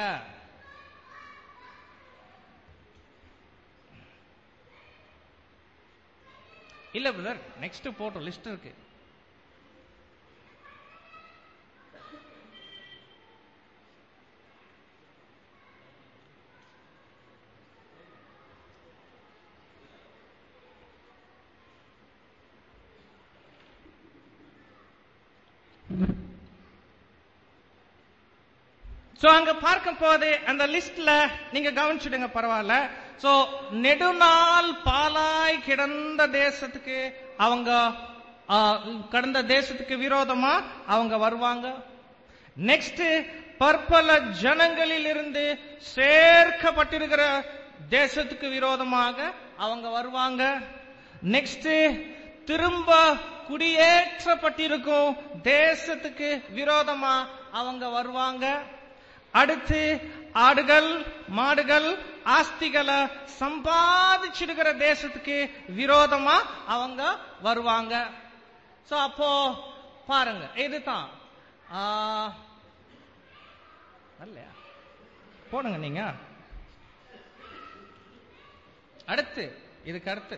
இல்ல பிரதர் நெக்ஸ்ட் போட்டோம் லிஸ்ட் இருக்கு சோ அங்க பார்க்கும் போது அந்த லிஸ்ட்ல நீங்க கவனிச்சுடுங்க பரவாயில்ல சோ நெடுநாள் பாலாய் கிடந்த தேசத்துக்கு அவங்க ஆ, கடந்த தேசத்துக்கு விரோதமா அவங்க வருவாங்க நெக்ஸ்ட் பற்பல ஜனங்களில் இருந்து சேர்க்கப்பட்டிருக்கிற தேசத்துக்கு விரோதமாக அவங்க வருவாங்க நெக்ஸ்ட் திரும்ப குடியேற்றப்பட்டிருக்கும் தேசத்துக்கு விரோதமா அவங்க வருவாங்க அடுத்து ஆடுகள் மாடுகள் ஆஸ்திகளை சம்பாதிச்சிருக்கிற தேசத்துக்கு விரோதமா அவங்க வருவாங்க சோ அப்போ பாருங்க இதுதான் ஆ, வரலையா போடுங்க நீங்க அடுத்து இதுக்கு அடுத்து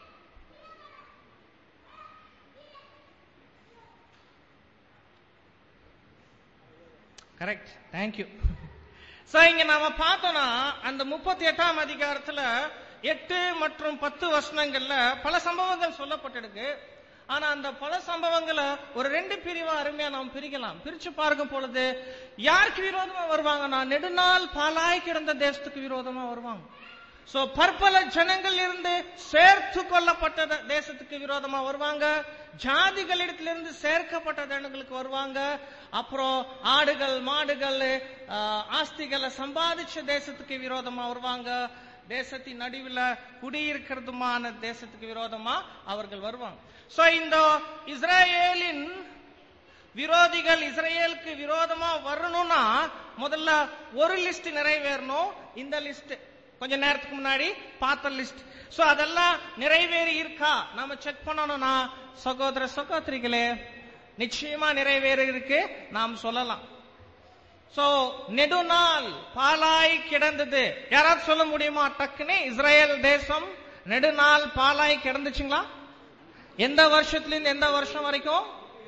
கரெக்ட் தேங்க்யூ சோ இங்க நாம பார்த்தோம்னா அந்த முப்பத்தி எட்டாம் அதிகாரத்துல எட்டு மற்றும் பத்து வசனங்கள்ல பல சம்பவங்கள் சொல்லப்பட்டிருக்கு ஆனா அந்த பல சம்பவங்களை ஒரு ரெண்டு பிரிவா அருமையா நாம் பிரிக்கலாம் பிரிச்சு பார்க்கும் பொழுது யாருக்கு விரோதமா வருவாங்கன்னா நெடுநாள் பாலாய் கிடந்த தேசத்துக்கு விரோதமா வருவாங்க சோ பற்பல ஜனங்கள் இருந்து சேர்த்து கொள்ளப்பட்ட த- தேசத்துக்கு விரோதமா வருவாங்க ஜாதிகளிடத்திலிருந்து சேர்க்கப்பட்ட ஜனங்களுக்கு வருவாங்க அப்புறம் ஆடுகள் மாடுகள் ஆ, ஆஸ்திகளை சம்பாதிச்ச தேசத்துக்கு விரோதமா வருவாங்க தேசத்தின் நடுவில் குடியிருக்கிறதுமான தேசத்துக்கு விரோதமா அவர்கள் வருவாங்க சோ இந்த இஸ்ரேலின் விரோதிகள் இஸ்ரேலுக்கு விரோதமா வரணும்னா முதல்ல ஒரு லிஸ்ட் நிறைவேறணும் இந்த லிஸ்ட் கொஞ்ச நேரத்துக்கு முன்னாடி பார்த்த லிஸ்ட் சோ அதெல்லாம் நிறைவேறி இருக்கா நாம செக் பண்ணணும்னா சகோதர சகோதரிகளே நிச்சயமா நிறைவேறி இருக்கு நாம் சொல்லலாம் சோ நெடுநாள் பாலாய் கிடந்தது யாராவது சொல்ல முடியுமா டக்குன்னு இஸ்ரேல் தேசம் நெடுநாள் பாலாய் கிடந்துச்சுங்களா எந்த வருஷத்துல இருந்து எந்த வருஷம் வரைக்கும்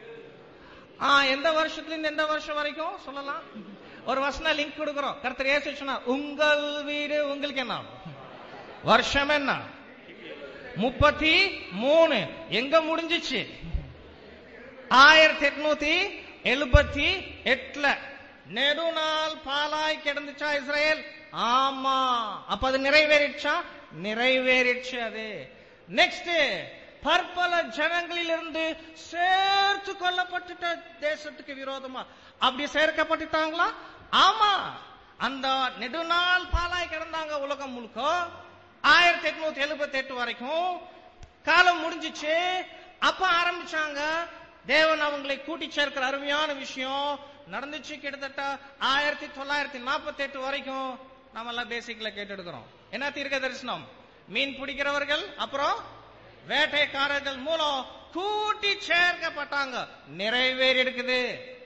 ஆ எந்த வருஷத்துல இருந்து எந்த வருஷம் வரைக்கும் சொல்லலாம் ஒரு வருஷம் லிங்க் கொடுக்கிறோம் கர்த்தர் இயேசு சொன்னார் உங்கள் வீடு உங்களுக்கு என்ன வருஷம் என்ன முப்பத்தி மூணு எங்க முடிஞ்சிச்சு ஆயிரத்தி எட்நூத்தி எழுபத்தி எட்டுல நெடுநாள் பாலாய் கிடந்துச்சா இஸ்ரேல் ஆமா அப்ப அது நிறைவேறிடுச்சா நிறைவேறிடுச்சு அது நெக்ஸ்ட் பற்பல ஜனங்களிலிருந்து சேர்த்து கொள்ளப்பட்டுட்ட தேசத்துக்கு விரோதமா அப்படி சேர்க்கப்பட்டுட்டாங்களா ஆமா அந்த நெடுநாள் பாலாய் கிடந்தாங்க உலகம் முழுக்க ஆயிரத்தி எட்நூத்தி எழுபத்தி எட்டு வரைக்கும் காலம் முடிஞ்சிச்சு அப்ப ஆரம்பிச்சாங்க தேவன் அவங்களை கூட்டி சேர்க்கிற அருமையான விஷயம் நடந்துச்சு கிட்டத்தட்ட ஆயிரத்தி தொள்ளாயிரத்தி நாற்பத்தி எட்டு வரைக்கும் நம்ம எல்லாம் பேசிக்ல கேட்டு எடுக்கிறோம் என்ன தீர்க்க தரிசனம் மீன் பிடிக்கிறவர்கள் அப்புறம் வேட்டைக்காரர்கள் மூலம் கூட்டி சேர்க்கப்பட்டாங்க நிறைவேறி இருக்குது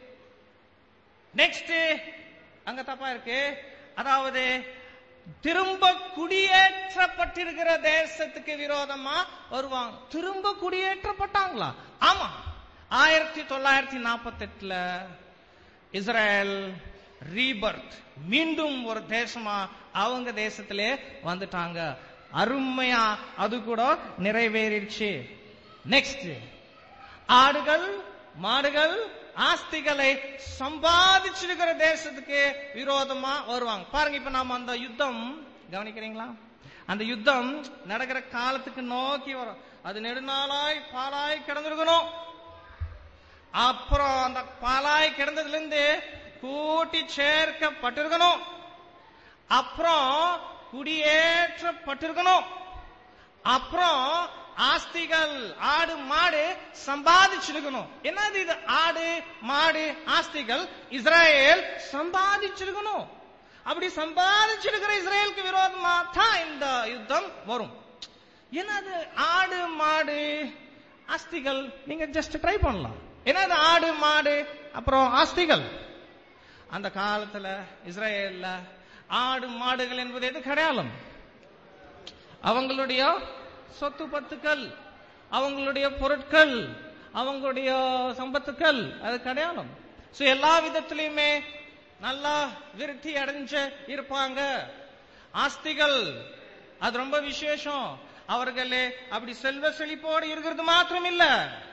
நெக்ஸ்ட் அங்க தப்பா இருக்கு அதாவது திரும்ப குடியேற்றப்பட்டிருக்கிற தேசத்துக்கு விரோதமா வருவாங்க திரும்ப குடியேற்றப்பட்டாங்களா ஆமா ஆயிரத்தி தொள்ளாயிரத்தி நாற்பத்தி எட்டுல இஸ்ரேல் ரீபர்த் மீண்டும் ஒரு தேசமா அவங்க தேசத்திலே வந்துட்டாங்க அருமையா அது கூட நிறைவேறிடுச்சு நெக்ஸ்ட் ஆடுகள் மாடுகள் ஆஸ்திகளை சம்பாதிச்சிருக்கிற தேசத்துக்கு விரோதமா வருவாங்க பாருங்க இப்ப நாம அந்த யுத்தம் கவனிக்கிறீங்களா அந்த யுத்தம் நடக்கிற காலத்துக்கு நோக்கி வரும் அது நெடுநாளாய் பாலாய் கிடந்திருக்கணும் அப்புறம் அந்த பாலாய் கிடந்ததுல இருந்து கூட்டி சேர்க்கப்பட்டிருக்கணும் அப்புறம் குடியேற்றப்பட்டிருக்கணும் அப்புறம் ஆஸ்திகள் ஆடு மாடு சம்பாதிச்சிருக்கணும் என்னது இது ஆடு மாடு ஆஸ்திகள் இஸ்ரேல் சம்பாதிச்சிருக்கணும் அப்படி சம்பாதிச்சிருக்கிற இஸ்ரேலுக்கு விரோதமா தான் இந்த யுத்தம் வரும் என்னது ஆடு மாடு ஆஸ்திகள் நீங்க ஜஸ்ட் ட்ரை பண்ணலாம் என்னது ஆடு மாடு அப்புறம் ஆஸ்திகள் அந்த காலத்துல இஸ்ரேல்ல ஆடு மாடுகள் என்பது எது கிடையாலும் அவங்களுடைய சொத்து பத்துக்கள் அவங்களுடைய பொருட்கள் அவங்களுடைய சம்பத்துக்கள் அது கிடையாலும் சோ எல்லா விதத்திலையுமே நல்லா விருத்தி அடைஞ்சு இருப்பாங்க ஆஸ்திகள் அது ரொம்ப விசேஷம் அவர்களே அப்படி செல்வ செழிப்போடு இருக்கிறது மாத்திரம் இல்ல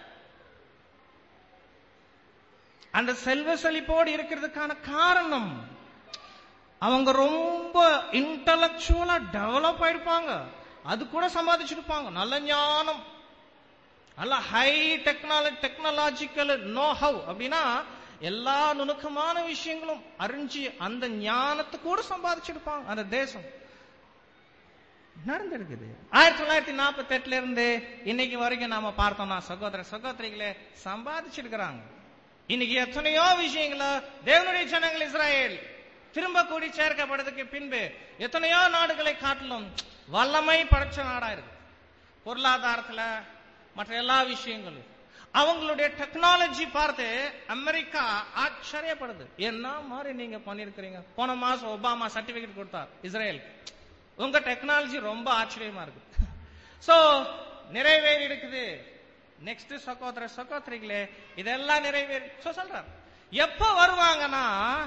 அந்த செல்வ செழிப்போடு இருக்கிறதுக்கான காரணம் அவங்க ரொம்ப இன்டலக்சுவலா டெவலப் ஆயிருப்பாங்க அது கூட சம்பாதிச்சிருப்பாங்க நல்ல ஞானம் நல்ல high technology technological know how அப்படின்னா எல்லா நுணுக்கமான விஷயங்களும் அறிஞ்சு அந்த ஞானத்தை கூட சம்பாதிச்சிருப்பாங்க அந்த தேசம் நடந்திருக்குது ஆயிரத்தி தொள்ளாயிரத்தி நாற்பத்தி எட்டுல இருந்து இன்னைக்கு வரைக்கும் நாம பார்த்தோம்னா சகோதர சகோதரிகளை சம்பாதிச்சிருக்கிறாங்க இன்னைக்கு எத்தனையோ விஷயங்கள தேவனுடைய ஜனங்கள் இஸ்ராயேல் திரும்ப கூடி சேர்க்கப்படுறதுக்கு பின்பு எத்தனையோ நாடுகளை காட்டிலும் வல்லமை படைச்ச நாடா இருக்கு பொருளாதாரத்துல மற்ற எல்லா விஷயங்களும் அவங்களுடைய டெக்னாலஜி பார்த்து அமெரிக்கா ஆச்சரியப்படுது என்ன மாதிரி நீங்க பண்ணிருக்கிறீங்க போன மாசம் ஒபாமா சர்டிபிகேட் கொடுத்தார் இஸ்ரேலுக்கு உங்க டெக்னாலஜி ரொம்ப ஆச்சரியமா இருக்கு சோ நிறைவேறி இருக்குது நெக்ஸ்ட் சகோதர சகோதரிகளே இதெல்லாம் நிறைவேறி so சொல்றார் எப்ப வருவாங்கன்னா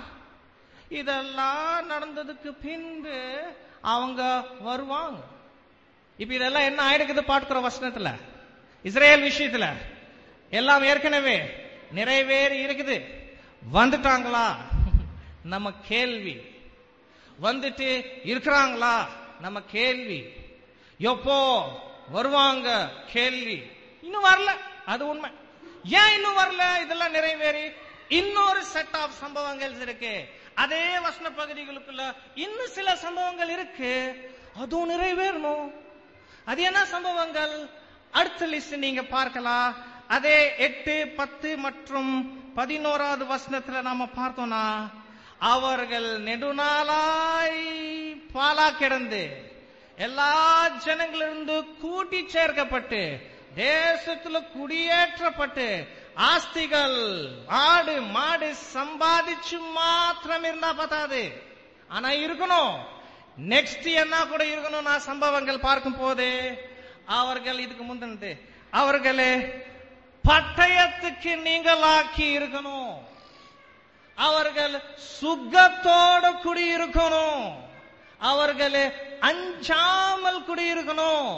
இதெல்லாம் நடந்ததுக்கு பின்பு அவங்க வருவாங்க இப்ப இதெல்லாம் என்ன ஆயிடுக்குது பார்க்கிற வசனத்துல இஸ்ரேல் விஷயத்துல எல்லாம் ஏற்கனவே நிறைவேறி இருக்குது வந்துட்டாங்களா நம்ம கேள்வி வந்துட்டு இருக்கிறாங்களா நம்ம கேள்வி எப்போ வருவாங்க கேள்வி இன்னும் வரல அது உண்மை ஏன் இன்னும் வரல இதெல்லாம் நிறைவேறி இன்னொரு செட் ஆஃப் சம்பவங்கள் இருக்கு அதே வசன பகுதிகளுக்குள்ள இன்னும் சில சம்பவங்கள் இருக்கு அதுவும் நிறைவேறணும் அது என்ன சம்பவங்கள் அடுத்த லிஸ்ட் நீங்க பார்க்கலாம் அதே எட்டு பத்து மற்றும் பதினோராவது வசனத்துல நாம பார்த்தோம்னா அவர்கள் நெடுநாளாய் பாலா கிடந்து எல்லா ஜனங்களிலிருந்து கூட்டி சேர்க்கப்பட்டு தேசத்துல குடியேற்றப்பட்டு ஆஸ்திகள் ஆடு மாடு சம்பாதிச்சு மாத்திரம் இருந்தா பத்தாது ஆனா இருக்கணும் நெக்ஸ்ட் என்ன கூட இருக்கணும் நான் சம்பவங்கள் பார்க்கும் போது அவர்கள் இதுக்கு முந்தினது அவர்களே பட்டயத்துக்கு நீங்களாக்கி இருக்கணும் அவர்கள் சுகத்தோட குடியிருக்கணும் அவர்கள் அஞ்சாமல் குடியிருக்கணும்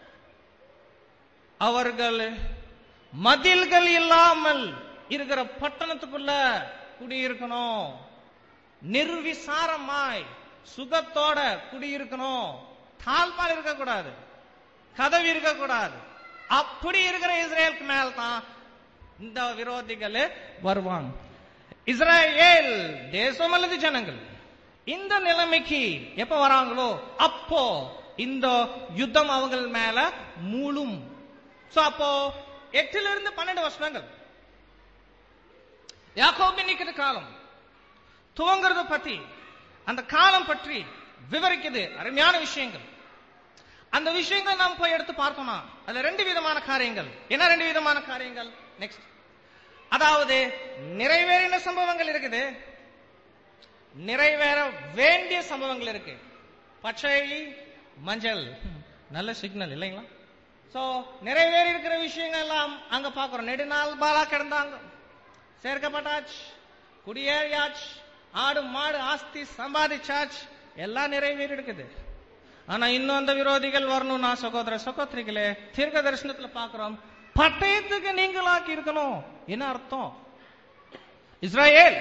அவர்கள் மதில்கள் இல்லாமல் இருக்கிற பட்டணத்துக்குள்ள குடியிருக்கணும் நிர்விசாரமாய் சுகத்தோட குடியிருக்கணும் தாழ்பால் இருக்கக்கூடாது கதவு இருக்கக்கூடாது அப்படி இருக்கிற இஸ்ரேலுக்கு மேல் தான் இந்த விரோதிகள் வருவாங்க இஸ்ரேல் தேசம் அல்லது ஜனங்கள் இந்த நிலைமைக்கு எப்ப வராங்களோ அப்போ இந்த யுத்தம் அவங்க மேல மூழும் சோ அப்போ எட்டுல இருந்து பன்னெண்டு வருஷங்கள் யாக்கோபின் நிக்கிற காலம் துவங்குறத பத்தி அந்த காலம் பற்றி விவரிக்குது அருமையான விஷயங்கள் அந்த விஷயங்கள் நாம் போய் எடுத்து பார்த்தோம்னா அதுல ரெண்டு விதமான காரியங்கள் என்ன ரெண்டு விதமான காரியங்கள் நெக்ஸ்ட் அதாவது நிறைவேறின சம்பவங்கள் இருக்குது நிறைவேற வேண்டிய சம்பவங்கள் இருக்கு பச்சை மஞ்சள் நல்ல சிக்னல் இல்லைங்களா சோ நிறைவேறி இருக்கிற விஷயங்கள் எல்லாம் அங்க பாக்குறோம் நெடுநாள் பாலா கிடந்தாங்க சேர்க்கப்பட்டாச்சு குடியேறியாச்சு ஆடு மாடு ஆஸ்தி சம்பாதிச்சாச்சு எல்லாம் நிறைவேறி இருக்குது ஆனா இன்னும் அந்த விரோதிகள் வரணும் நான் சகோதர சகோதரிகளே தீர்க்க தரிசனத்துல பாக்குறோம் பட்டயத்துக்கு நீங்களாக்கி இருக்கணும் என்ன அர்த்தம் இஸ்ரேல்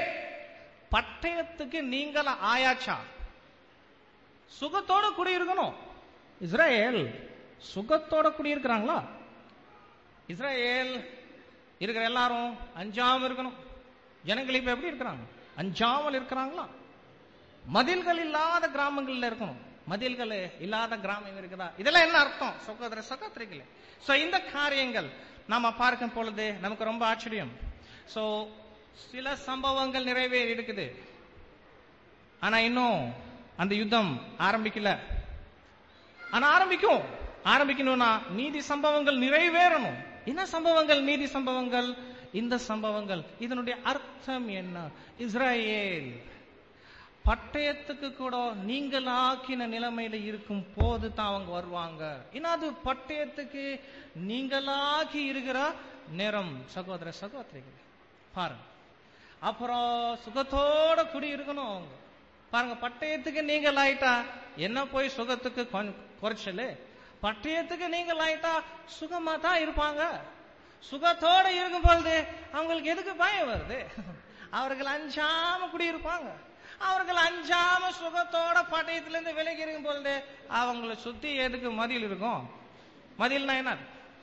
பட்டயத்துக்கு நீங்கள ஆயாச்சா சுகத்தோட குடி இருக்கணும் இஸ்ரேல் சுகத்தோட குடியிருக்கிறாங்களா இஸ்ரேல் இருக்கிற எல்லாரும் அஞ்சாம இருக்கணும் ஜனங்கள் இப்ப எப்படி இருக்கிறாங்க அஞ்சாமல் இருக்கிறாங்களா மதில்கள் இல்லாத கிராமங்கள்ல இருக்கணும் மதில்கள் இல்லாத கிராமம் இருக்குதா இதெல்லாம் என்ன அர்த்தம் சகோதர சகோதரிகளே சோ இந்த காரியங்கள் நாம பார்க்கும் பொழுது நமக்கு ரொம்ப ஆச்சரியம் சோ சில சம்பவங்கள் நிறைவேறி இருக்குது ஆனா இன்னும் அந்த யுத்தம் ஆரம்பிக்கல ஆனா ஆரம்பிக்கும் ஆரம்பிக்கணும்னா நீதி சம்பவங்கள் நிறைவேறணும் என்ன சம்பவங்கள் நீதி சம்பவங்கள் இந்த சம்பவங்கள் இதனுடைய அர்த்தம் என்ன இஸ்ரேல் பட்டயத்துக்கு கூட நீங்களாக்கின நிலைமையில இருக்கும் போது தான் அவங்க வருவாங்க ஏன்னா அது பட்டயத்துக்கு நீங்களாக்கி இருக்கிற நேரம் சகோதர சகோதரிகள் பாருங்க அப்புறம் சுகத்தோட குடி இருக்கணும் அவங்க பாருங்க பட்டயத்துக்கு நீங்கள் ஆயிட்டா என்ன போய் சுகத்துக்கு கொ- குறைச்சலு பட்டயத்துக்கு நீங்கள் ஆயிட்டா சுகமா தான் இருப்பாங்க சுகத்தோட இருக்கும் பொழுது அவங்களுக்கு எதுக்கு பயம் வருது அவர்கள் அஞ்சாம குடியிருப்பாங்க அவர்கள் அஞ்சாம சுகத்தோட பட்டயத்திலிருந்து விலகி இருக்கும் பொழுது அவங்கள சுத்தி எதுக்கு மதில் இருக்கும் மதில்னா என்ன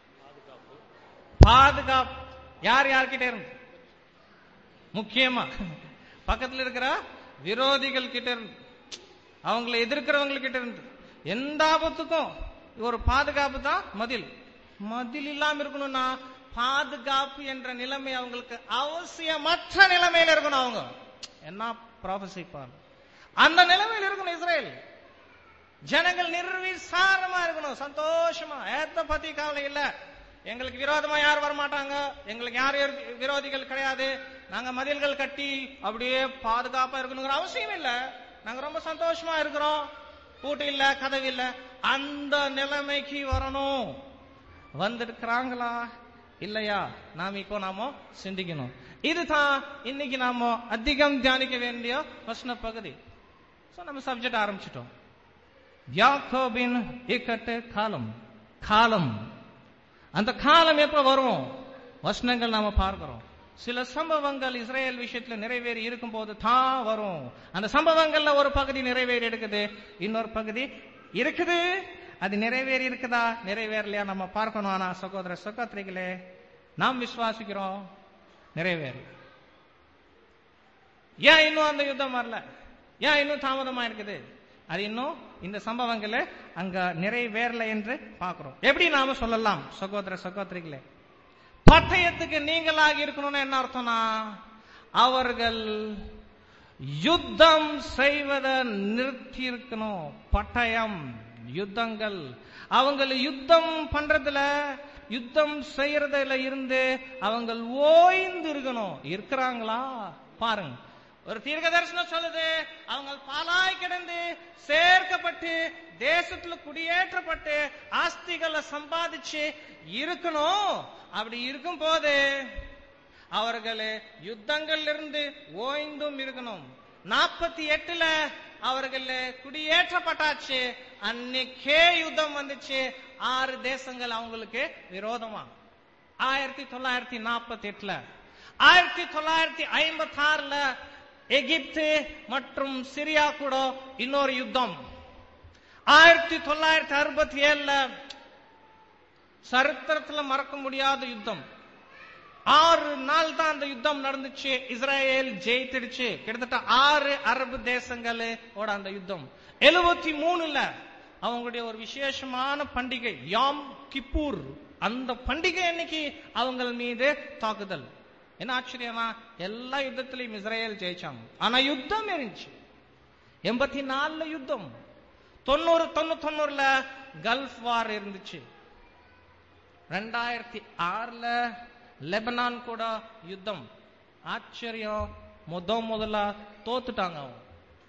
பாதுகாப்பு யார் யார்கிட்ட இருந்து முக்கியமா பக்கத்துல இருக்கிற விரோதிகள் கிட்ட இருந்து அவங்களை எதிர்க்கிறவங்க கிட்ட இருந்து எந்த ஆபத்துக்கும் ஒரு பாதுகாப்பு தான் மதில் மதில் இல்லாம இருக்கணும்னா பாதுகாப்பு என்ற நிலைமை அவங்களுக்கு அவசியமற்ற நிலைமையில இருக்கணும் அவங்க என்ன ப்ராஃபஸி பாருங்க அந்த நிலைமையில இருக்கணும் இஸ்ரேல் ஜனங்கள் நிர்விசாரமா இருக்கணும் சந்தோஷமா ஏத்த பத்தி கவலை இல்ல எங்களுக்கு விரோதமா யார் வரமாட்டாங்க எங்களுக்கு யார் யார் விரோதிகள் கிடையாது நாங்க மதில்கள் கட்டி அப்படியே பாதுகாப்பா இருக்கணுங்கிற அவசியம் இல்ல நாங்க ரொம்ப சந்தோஷமா இருக்கிறோம் பூட்டு இல்ல கதவு இல்ல அந்த நிலைமைக்கு வரணும் வந்திருக்கிறாங்களா இல்லையா நாம் இப்போ நாம சிந்திக்கணும் இதுதான் இன்னைக்கு நாம அதிகம் தியானிக்க வேண்டிய வசன பகுதி சோ நம்ம சப்ஜெக்ட் ஆரம்பிச்சிட்டோம் யாக்கோபின் இக்கட்டு காலம் காலம் அந்த காலம் எப்ப வரும் வசனங்கள் நாம பார்க்கிறோம் சில சம்பவங்கள் இஸ்ரேல் விஷயத்துல நிறைவேறி இருக்கும் போது தான் வரும் அந்த சம்பவங்கள்ல ஒரு பகுதி நிறைவேறி இருக்குது இன்னொரு பகுதி இருக்குது அது நிறைவேறி இருக்குதா நிறைவேறலையா நம்ம பார்க்கணும் ஆனா சகோதர சகோதரிகளே நாம் விசுவாசிக்கிறோம் நிறைவேறல ஏன் இன்னும் அந்த யுத்தம் வரல ஏன் இன்னும் தாமதமா இருக்குது அது இன்னும் இந்த சம்பவங்களை அங்க நிறைவேறல என்று பார்க்கிறோம் எப்படி நாம சொல்லலாம் சகோதர சகோதரிகளே பட்டயத்துக்கு நீங்களாக இருக்கணும்னு என்ன அர்த்தம்னா அவர்கள் யுத்தம் செய்வதை நிறுத்தி இருக்கணும் பட்டயம் யுத்தங்கள் அவங்க யுத்தம் பண்றதுல யுத்தம் செய்யறதுல இருந்து அவங்க ஓய்ந்து இருக்கணும் இருக்கிறாங்களா பாருங்க ஒரு தீர்க்க தரிசனம் சொல்லுது அவங்க பாலாய் கிடந்து சேர்க்கப்பட்டு தேசத்துல குடியேற்றப்பட்டு ஆஸ்திகளை சம்பாதிச்சு இருக்கணும் அப்படி இருக்கும் போது அவர்கள் யுத்தங்கள்ல இருந்து ஓய்ந்தும் இருக்கணும் நாற்பத்தி எட்டுல அவர்கள் குடியேற்றப்பட்டாச்சு அன்னைக்கே யுத்தம் வந்துச்சு ஆறு தேசங்கள் அவங்களுக்கு விரோதமா ஆயிரத்தி தொள்ளாயிரத்தி நாற்பத்தி எட்டுல ஆயிரத்தி தொள்ளாயிரத்தி ஐம்பத்தி ஆறுல எகிப்து மற்றும் சிரியா கூட இன்னொரு யுத்தம் ஆயிரத்தி தொள்ளாயிரத்தி அறுபத்தி ஏழுல சரித்திரத்துல மறக்க முடியாத யுத்தம் ஆறு நாள் தான் அந்த யுத்தம் நடந்துச்சு இஸ்ரேல் ஜெயித்திடுச்சு கிட்டத்தட்ட ஆறு அரபு தேசங்களோட அந்த யுத்தம் எழுபத்தி மூணுல அவங்களுடைய ஒரு விசேஷமான பண்டிகை யாம் கிப்பூர் அந்த பண்டிகை அன்னைக்கு அவங்க மீது தாக்குதல் என்ன ஆச்சரியமா எல்லா யுத்தத்திலையும் இஸ்ரேல் ஜெயிச்சாங்க ஆனா யுத்தம் இருந்துச்சு எண்பத்தி நாலுல யுத்தம் தொண்ணூறு தொண்ணூத்தி தொண்ணூறுல கல்ஃப் வார் இருந்துச்சு ரெண்டாயிரத்தி ஆறுல லெபனான் கூட யுத்தம் ஆச்சரியம் முத முதல்ல தோத்துட்டாங்க அவங்க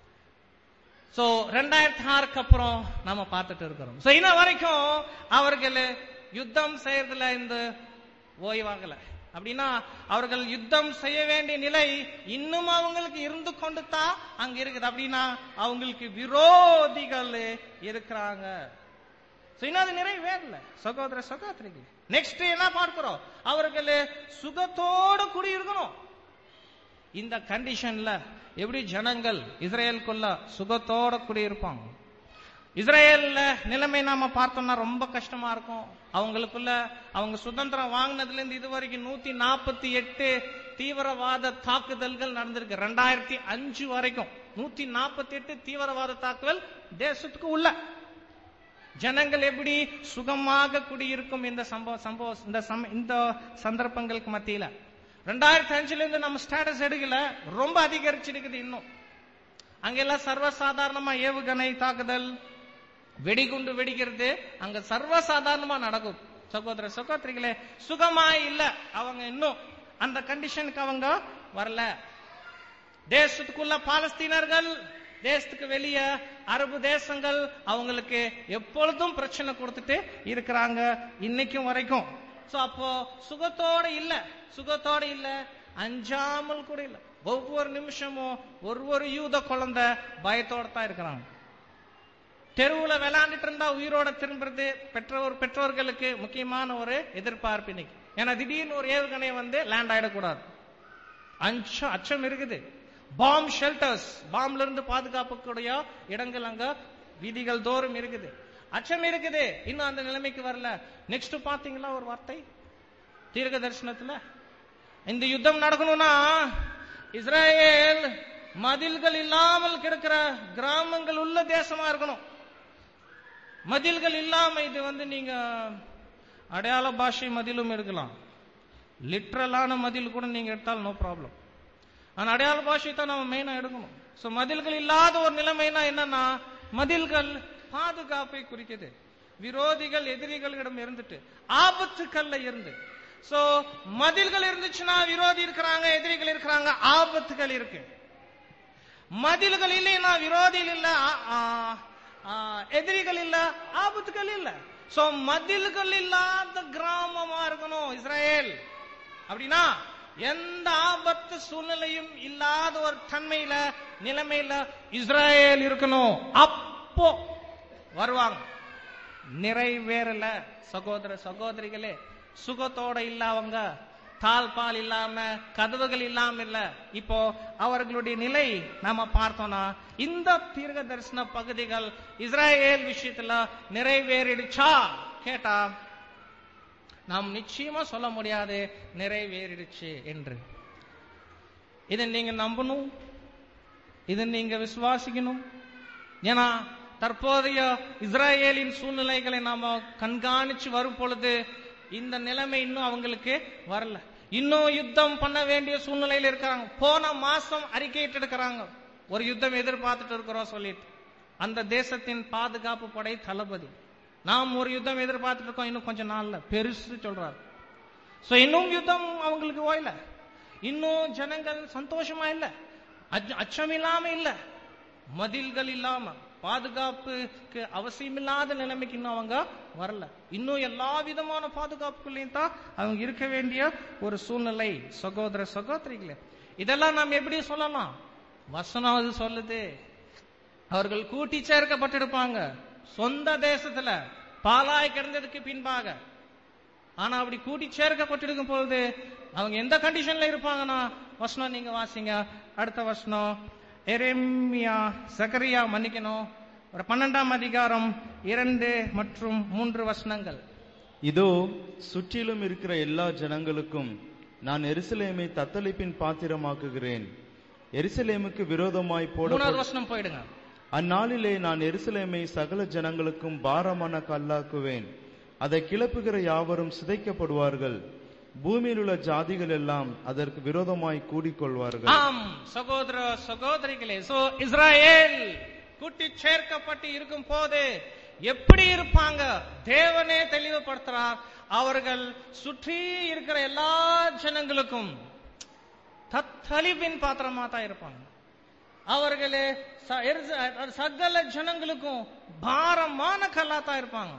சோ ரெண்டாயிரத்தி ஆறுக்கு அப்புறம் நாம பார்த்துட்டு இருக்கிறோம் சோ இன்ன வரைக்கும் அவர்கள் யுத்தம் செய்யறதுல இந்த ஓய்வாகல அப்படின்னா அவர்கள் யுத்தம் செய்ய வேண்டிய நிலை இன்னும் அவங்களுக்கு இருந்து கொண்டு தான் அங்க இருக்குது அப்படின்னா அவங்களுக்கு விரோதிகள் இருக்கிறாங்க So, இன்னும் அது நிறைவேறல சகோதர சகோதரிகள் நெக்ஸ்ட் என்ன பார்க்கிறோம் அவர்கள் சுகத்தோடு குடியிருக்கணும் இந்த கண்டிஷன்ல எப்படி ஜனங்கள் இஸ்ரேலுக்குள்ள சுகத்தோட குடியிருப்பாங்க இஸ்ரேல்ல நிலைமை நாம பார்த்தோம்னா ரொம்ப கஷ்டமா இருக்கும் அவங்களுக்குள்ள அவங்க சுதந்திரம் வாங்கினதுல இருந்து இது வரைக்கும் நூத்தி நாற்பத்தி எட்டு தீவிரவாத தாக்குதல்கள் நடந்திருக்கு ரெண்டாயிரத்தி அஞ்சு வரைக்கும் நூத்தி நாற்பத்தி எட்டு தீவிரவாத தாக்குதல் தேசத்துக்கு உள்ள ஜனங்கள் எப்படி சுகமாக குடியிருக்கும் இந்த சம்பவ சம்பவ இந்த சம- இந்த சந்தர்ப்பங்களுக்கு மத்தியில ரெண்டாயிரத்தி அஞ்சுல இருந்து நம்ம ஸ்டேட்டஸ் எடுக்கல ரொம்ப அதிகரிச்சிருக்குது இன்னும் அங்கெல்லாம் சர்வசாதாரணமா ஏவுகணை தாக்குதல் வெடிகுண்டு வெடிக்கிறது அங்க சர்வசாதாரணமா நடக்கும் சகோதர சகோதரிகளே சுகமா இல்ல அவங்க இன்னும் அந்த கண்டிஷனுக்கு அவங்க வரல தேசத்துக்குள்ள பாலஸ்தீனர்கள் தேசத்துக்கு வெளியே அரபு தேசங்கள் அவங்களுக்கு எப்பொழுதும் பிரச்சனை கொடுத்துட்டு இருக்கிறாங்க இன்னைக்கும் வரைக்கும் சோ அப்போ சுகத்தோட இல்ல சுகத்தோட இல்ல அஞ்சாமல் கூட இல்ல ஒவ்வொரு நிமிஷமும் ஒரு ஒரு யூத குழந்தை பயத்தோட தான் இருக்கிறாங்க தெருவுல விளையாண்டுட்டு இருந்தா உயிரோட திரும்புறது பெற்றோர் பெற்றோர்களுக்கு முக்கியமான ஒரு எதிர்பார்ப்பு இன்னைக்கு ஏன்னா திடீர்னு ஒரு ஏவுகணை வந்து லேண்ட் ஆயிடக்கூடாது அச்சம் அச்சம் இருக்குது பாம் ஷெல்டர்ஸ் பாம்ல இருந்து பாதுகாப்புக்கூடிய இடங்கள் அங்க வீதிகள் தோறும் இருக்குது அச்சம் இருக்குது இன்னும் அந்த நிலைமைக்கு வரல நெக்ஸ்ட் பாத்தீங்களா ஒரு வார்த்தை தீர்க்க தரிசனத்துல இந்த யுத்தம் நடக்கணும்னா இஸ்ரேல் மதில்கள் இல்லாமல் கிடக்கிற கிராமங்கள் உள்ள தேசமா இருக்கணும் மதில்கள் இல்லாம இது வந்து நீங்க அடையாள பாஷை மதிலும் எடுக்கலாம் லிட்ரலான மதில் கூட நீங்க எடுத்தால் நோ ப்ராப்ளம் ஆனா அடையாள பாஷை தான் நம்ம மெயினா எடுக்கணும் சோ மதில்கள் இல்லாத ஒரு நிலைமைனா என்னன்னா மதில்கள் பாதுகாப்பை குறிக்குது விரோதிகள் எதிரிகளிடம் இருந்துட்டு ஆபத்துக்கள்ல இருந்து சோ மதில்கள் இருந்துச்சுன்னா விரோதி இருக்கிறாங்க எதிரிகள் இருக்கிறாங்க ஆபத்துகள் இருக்கு மதில்கள் இல்லைன்னா விரோதிகள் இல்ல ஆ- ஆ- ஆ, எதிரிகள் இல்ல ஆபத்துகள் இல்ல சோ மதில்கள் இல்லாத கிராமமா இருக்கணும் இஸ்ரேல் அப்படின்னா எந்த ஆபத்து சூழ்நிலையும் இல்லாத ஒரு தன்மையில நிலைமையில இஸ்ரேல் இருக்கணும் அப்போ வருவாங்க நிறைவேறல சகோதர சகோதரிகளே சுகத்தோட இல்ல அவங்க தால் பால் இல்லாம கதவுகள் இல்லாம இல்ல இப்போ அவர்களுடைய நிலை நாம பார்த்தோம்னா இந்த தீர்க்க தரிசன பகுதிகள் இஸ்ரேல் விஷயத்துல நிறைவேறிடுச்சா கேட்டா நாம் நிச்சயமா சொல்ல முடியாது நிறைவேறிடுச்சு என்று இதை நீங்க நம்பணும் இதை நீங்க விசுவாசிக்கணும் ஏன்னா தற்போதைய இஸ்ரேலின் சூழ்நிலைகளை நாம கண்காணிச்சு வரும் பொழுது இந்த நிலைமை இன்னும் அவங்களுக்கு வரல இன்னும் யுத்தம் பண்ண வேண்டிய சூழ்நிலையில இருக்காங்க போன மாசம் அறிக்கையிட்டு இருக்கிறாங்க ஒரு யுத்தம் எதிர்பார்த்துட்டு இருக்கிறோம் சொல்லிட்டு அந்த தேசத்தின் பாதுகாப்பு படை தளபதி நாம் ஒரு யுத்தம் எதிர்பார்த்துட்டு இருக்கோம் இன்னும் கொஞ்ச நாள்ல பெருசு சொல்றாரு சோ இன்னும் யுத்தம் அவங்களுக்கு ஓயல இன்னும் ஜனங்கள் சந்தோஷமா இல்ல அச்ச- அச்சம் இல்லாம இல்ல மதில்கள் இல்லாம பாதுகாப்புக்கு அவசியம் இல்லாத நிலைமைக்கு இன்னும் அவங்க வரல இன்னும் எல்லா விதமான பாதுகாப்புகளையும் தான் அவங்க இருக்க வேண்டிய ஒரு சூழ்நிலை சகோதர சகோதரிகளே இதெல்லாம் நாம் எப்படி சொல்லலாம் வசனம் அது சொல்லுது அவர்கள் கூட்டி சேர்க்கப்பட்டிருப்பாங்க சொந்த தேசத்துல பாலாய் கிடந்ததுக்கு பின்பாக ஆனா அப்படி கூட்டி சேர்க்கப்பட்டிருக்கும் பொழுது அவங்க எந்த கண்டிஷன்ல இருப்பாங்கன்னா வசனம் நீங்க வாசிங்க அடுத்த வசனம் எரேமியா சகரியா மன்னிக்கணும் ஒரு பன்னெண்டாம் அதிகாரம் இரண்டு மற்றும் மூன்று வசனங்கள் இதோ சுற்றிலும் இருக்கிற எல்லா ஜனங்களுக்கும் நான் எருசலேமை தத்தளிப்பின் பாத்திரமாக்குகிறேன் எருசலேமுக்கு விரோதமாய் மூணாவது போட வசனம் போயிடுங்க அந்நாளிலே நான் எருசலேமை சகல ஜனங்களுக்கும் பாரமான கல்லாக்குவேன் அதை கிளப்புகிற யாவரும் சிதைக்கப்படுவார்கள் பூமியில் உள்ள ஜாதிகள் எல்லாம் அதற்கு விரோதமாய் கூடிக்கொள்வார்கள் ஆம் சகோதர சகோதரிகளே சோ இஸ்ராயேல் கூட்டி சேர்க்கப்பட்டு இருக்கும் போது எப்படி இருப்பாங்க தேவனே தெளிவுபடுத்துறார் அவர்கள் சுற்றி இருக்கிற எல்லா ஜனங்களுக்கும் தத்தளிப்பின் பாத்திரமா தான் இருப்பாங்க அவர்களே ச- எருச- சகல ஜனங்களுக்கும் பாரமான கல்லா தான் இருப்பாங்க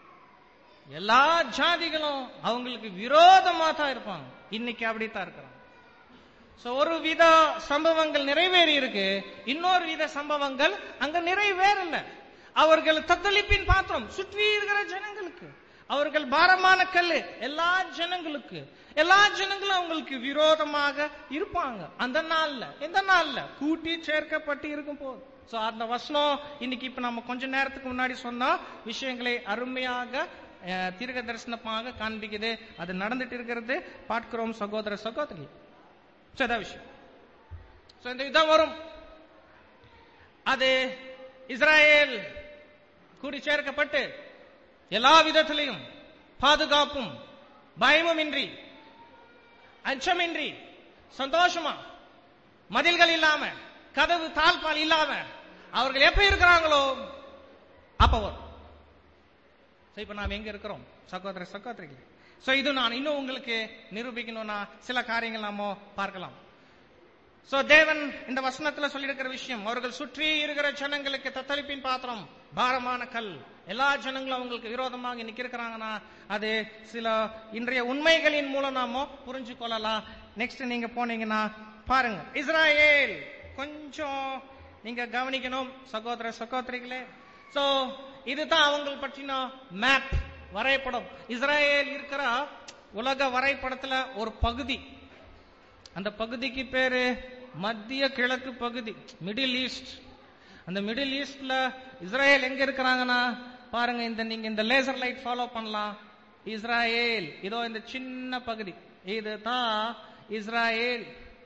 எல்லா ஜாதிகளும் அவங்களுக்கு விரோதமா தான் இருப்பாங்க இன்னைக்கு அப்படித்தான் இருக்கிறாங்க சோ ஒரு வித சம்பவங்கள் நிறைவேறி இருக்கு இன்னொரு வித சம்பவங்கள் அங்க நிறைவேறல அவர்கள் தத்தளிப்பின் பாத்திரம் சுற்றி இருக்கிற ஜனங்களுக்கு அவர்கள் பாரமான கல்லு எல்லா ஜனங்களுக்கு எல்லா ஜனங்களும் அவங்களுக்கு விரோதமாக இருப்பாங்க அந்த நாள்ல எந்த நாள்ல கூட்டி சேர்க்கப்பட்டு இருக்கும் போது சோ அந்த வசனம் இன்னைக்கு இப்ப நம்ம கொஞ்ச நேரத்துக்கு முன்னாடி சொன்ன விஷயங்களை அருமையாக அஹ், தீர்க்க தரிசனமாக காண்பிக்குது அது நடந்துட்டு இருக்கிறது பார்க்கிறோம் சகோதர சகோதரி சோ அதான் விஷயம் சோ இந்த யுத்தம் வரும் அது இஸ்ராயேல் கூடி சேர்க்கப்பட்டு எல்லா விதத்திலையும் பாதுகாப்பும் பயமுமின்றி அச்சமின்றி சந்தோஷமா மதில்கள் இல்லாம கதவு தாழ்பால் இல்லாம அவர்கள் எப்ப இருக்கிறாங்களோ அப்ப வரும் So, இப்ப நாம் எங்க இருக்கிறோம் சகோதர சகோதரிகளே சோ இது நான் இன்னும் உங்களுக்கு நிரூபிக்கணும்னா சில காரியங்கள் நாம பார்க்கலாம் சோ தேவன் இந்த வசனத்துல சொல்லியிருக்கிற விஷயம் அவர்கள் சுற்றி இருக்கிற ஜனங்களுக்கு தத்தளிப்பின் பாத்திரம் பாரமான கல் எல்லா ஜனங்களும் அவங்களுக்கு விரோதமாக இன்னைக்கு இருக்கிறாங்கன்னா அது சில இன்றைய உண்மைகளின் மூலம் நாம புரிஞ்சு கொள்ளலாம் நெக்ஸ்ட் நீங்க போனீங்கன்னா பாருங்க இஸ்ராயேல் கொஞ்சம் நீங்க கவனிக்கணும் சகோதர சகோதரிகளே சோ இதுதான் அவங்க பற்றின மேப் வரைபடம் இஸ்ராயேல் இருக்கிற உலக வரைபடத்துல ஒரு பகுதி அந்த பகுதிக்கு பேரு மத்திய கிழக்கு பகுதி மிடில் ஈஸ்ட் அந்த மிடில் ஈஸ்ட்ல இஸ்ரேல் எங்க இருக்கிறாங்கன்னா பாருங்க இந்த நீங்க இந்த லேசர் லைட் ஃபாலோ பண்ணலாம் இஸ்ராயேல் இதோ இந்த சின்ன பகுதி இதுதான் இஸ்ராயேல்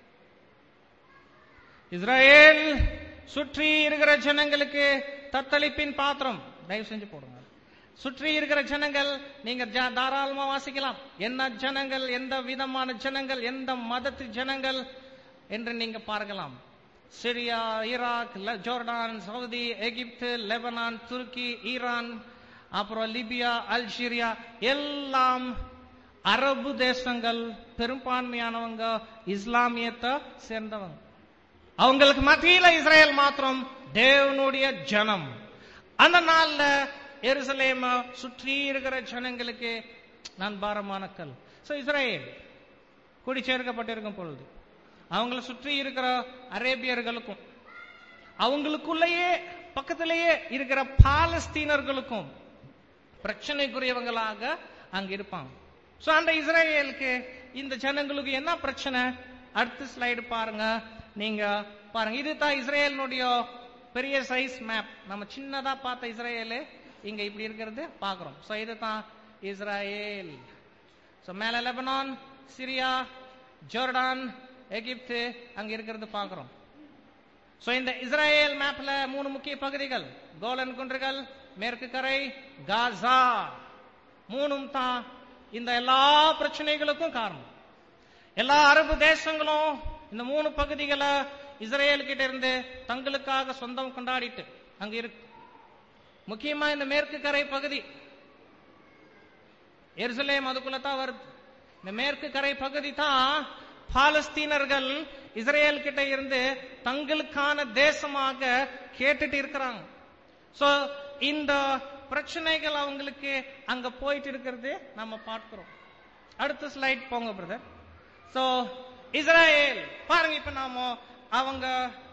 இஸ்ராயேல் சுற்றி இருக்கிற ஜனங்களுக்கு தத்தளிப்பின் பாத்திரம் தயவு செஞ்சு போடுங்க சுற்றி இருக்கிற ஜனங்கள் நீங்க ஜா- தாராளமா வாசிக்கலாம் என்ன ஜனங்கள் எந்த விதமான ஜனங்கள் எந்த மதத்து ஜனங்கள் என்று நீங்க பார்க்கலாம் சிரியா ஈராக் ல- ஜோர்டான் சவுதி எகிப்து லெபனான் துருக்கி ஈரான் அப்புறம் லிபியா அல்ஜீரியா எல்லாம் அரபு தேசங்கள் பெரும்பான்மையானவங்க இஸ்லாமியத்தை சேர்ந்தவங்க அவங்களுக்கு மத்தியில இஸ்ரேல் மாத்திரம் தேவனுடைய ஜனம் அந்த நாள்ல எருசலேம சுற்றி இருக்கிற ஜனங்களுக்கு நான் பாரமான கல் சோ இஸ்ரேல் குடி சேர்க்கப்பட்டிருக்கும் பொழுது அவங்கள சுற்றி இருக்கிற அரேபியர்களுக்கும் அவங்களுக்குள்ளேயே பக்கத்திலேயே இருக்கிற பாலஸ்தீனர்களுக்கும் பிரச்சனைக்குரியவங்களாக அங்க இருப்பாங்க சோ அந்த இஸ்ரேலுக்கு இந்த ஜனங்களுக்கு என்ன பிரச்சனை அடுத்த ஸ்லைடு பாருங்க நீங்க பாருங்க இதுதான் இஸ்ரேலினுடைய பெரிய சைஸ் மேப் நம்ம சின்னதா பார்த்த இஸ்ரேல் இங்க இப்படி இருக்கிறது பாக்குறோம் சோ இதுதான் இஸ்ரேல் சோ மேல லெபனான் சிரியா ஜோர்டான் எகிப்து அங்க இருக்கிறது பாக்குறோம் சோ இந்த இஸ்ரேல் மேப்ல மூணு முக்கிய பகுதிகள் கோலன் குன்றுகள் மேற்கு கரை காசா மூணும் தான் இந்த எல்லா பிரச்சனைகளுக்கும் காரணம் எல்லா அரபு தேசங்களும் இந்த மூணு பகுதிகளை இஸ்ரேல் கிட்ட இருந்து தங்களுக்காக சொந்தம் கொண்டாடிட்டு அங்க இருக்கு முக்கியமா இந்த மேற்கு கரை பகுதி எருசலேம் அதுக்குள்ள தான் வருது இந்த மேற்கு கரை பகுதி தான் பாலஸ்தீனர்கள் இஸ்ரேல் கிட்ட இருந்து தங்களுக்கான தேசமாக கேட்டுட்டு இருக்கிறாங்க சோ இந்த பிரச்சனைகள் அவங்களுக்கு அங்க போயிட்டு இருக்கிறது நம்ம பார்க்கிறோம் அடுத்த ஸ்லைட் போங்க பிரதர் சோ இஸ்ரேல் பாருங்க இப்ப நாம அவங்க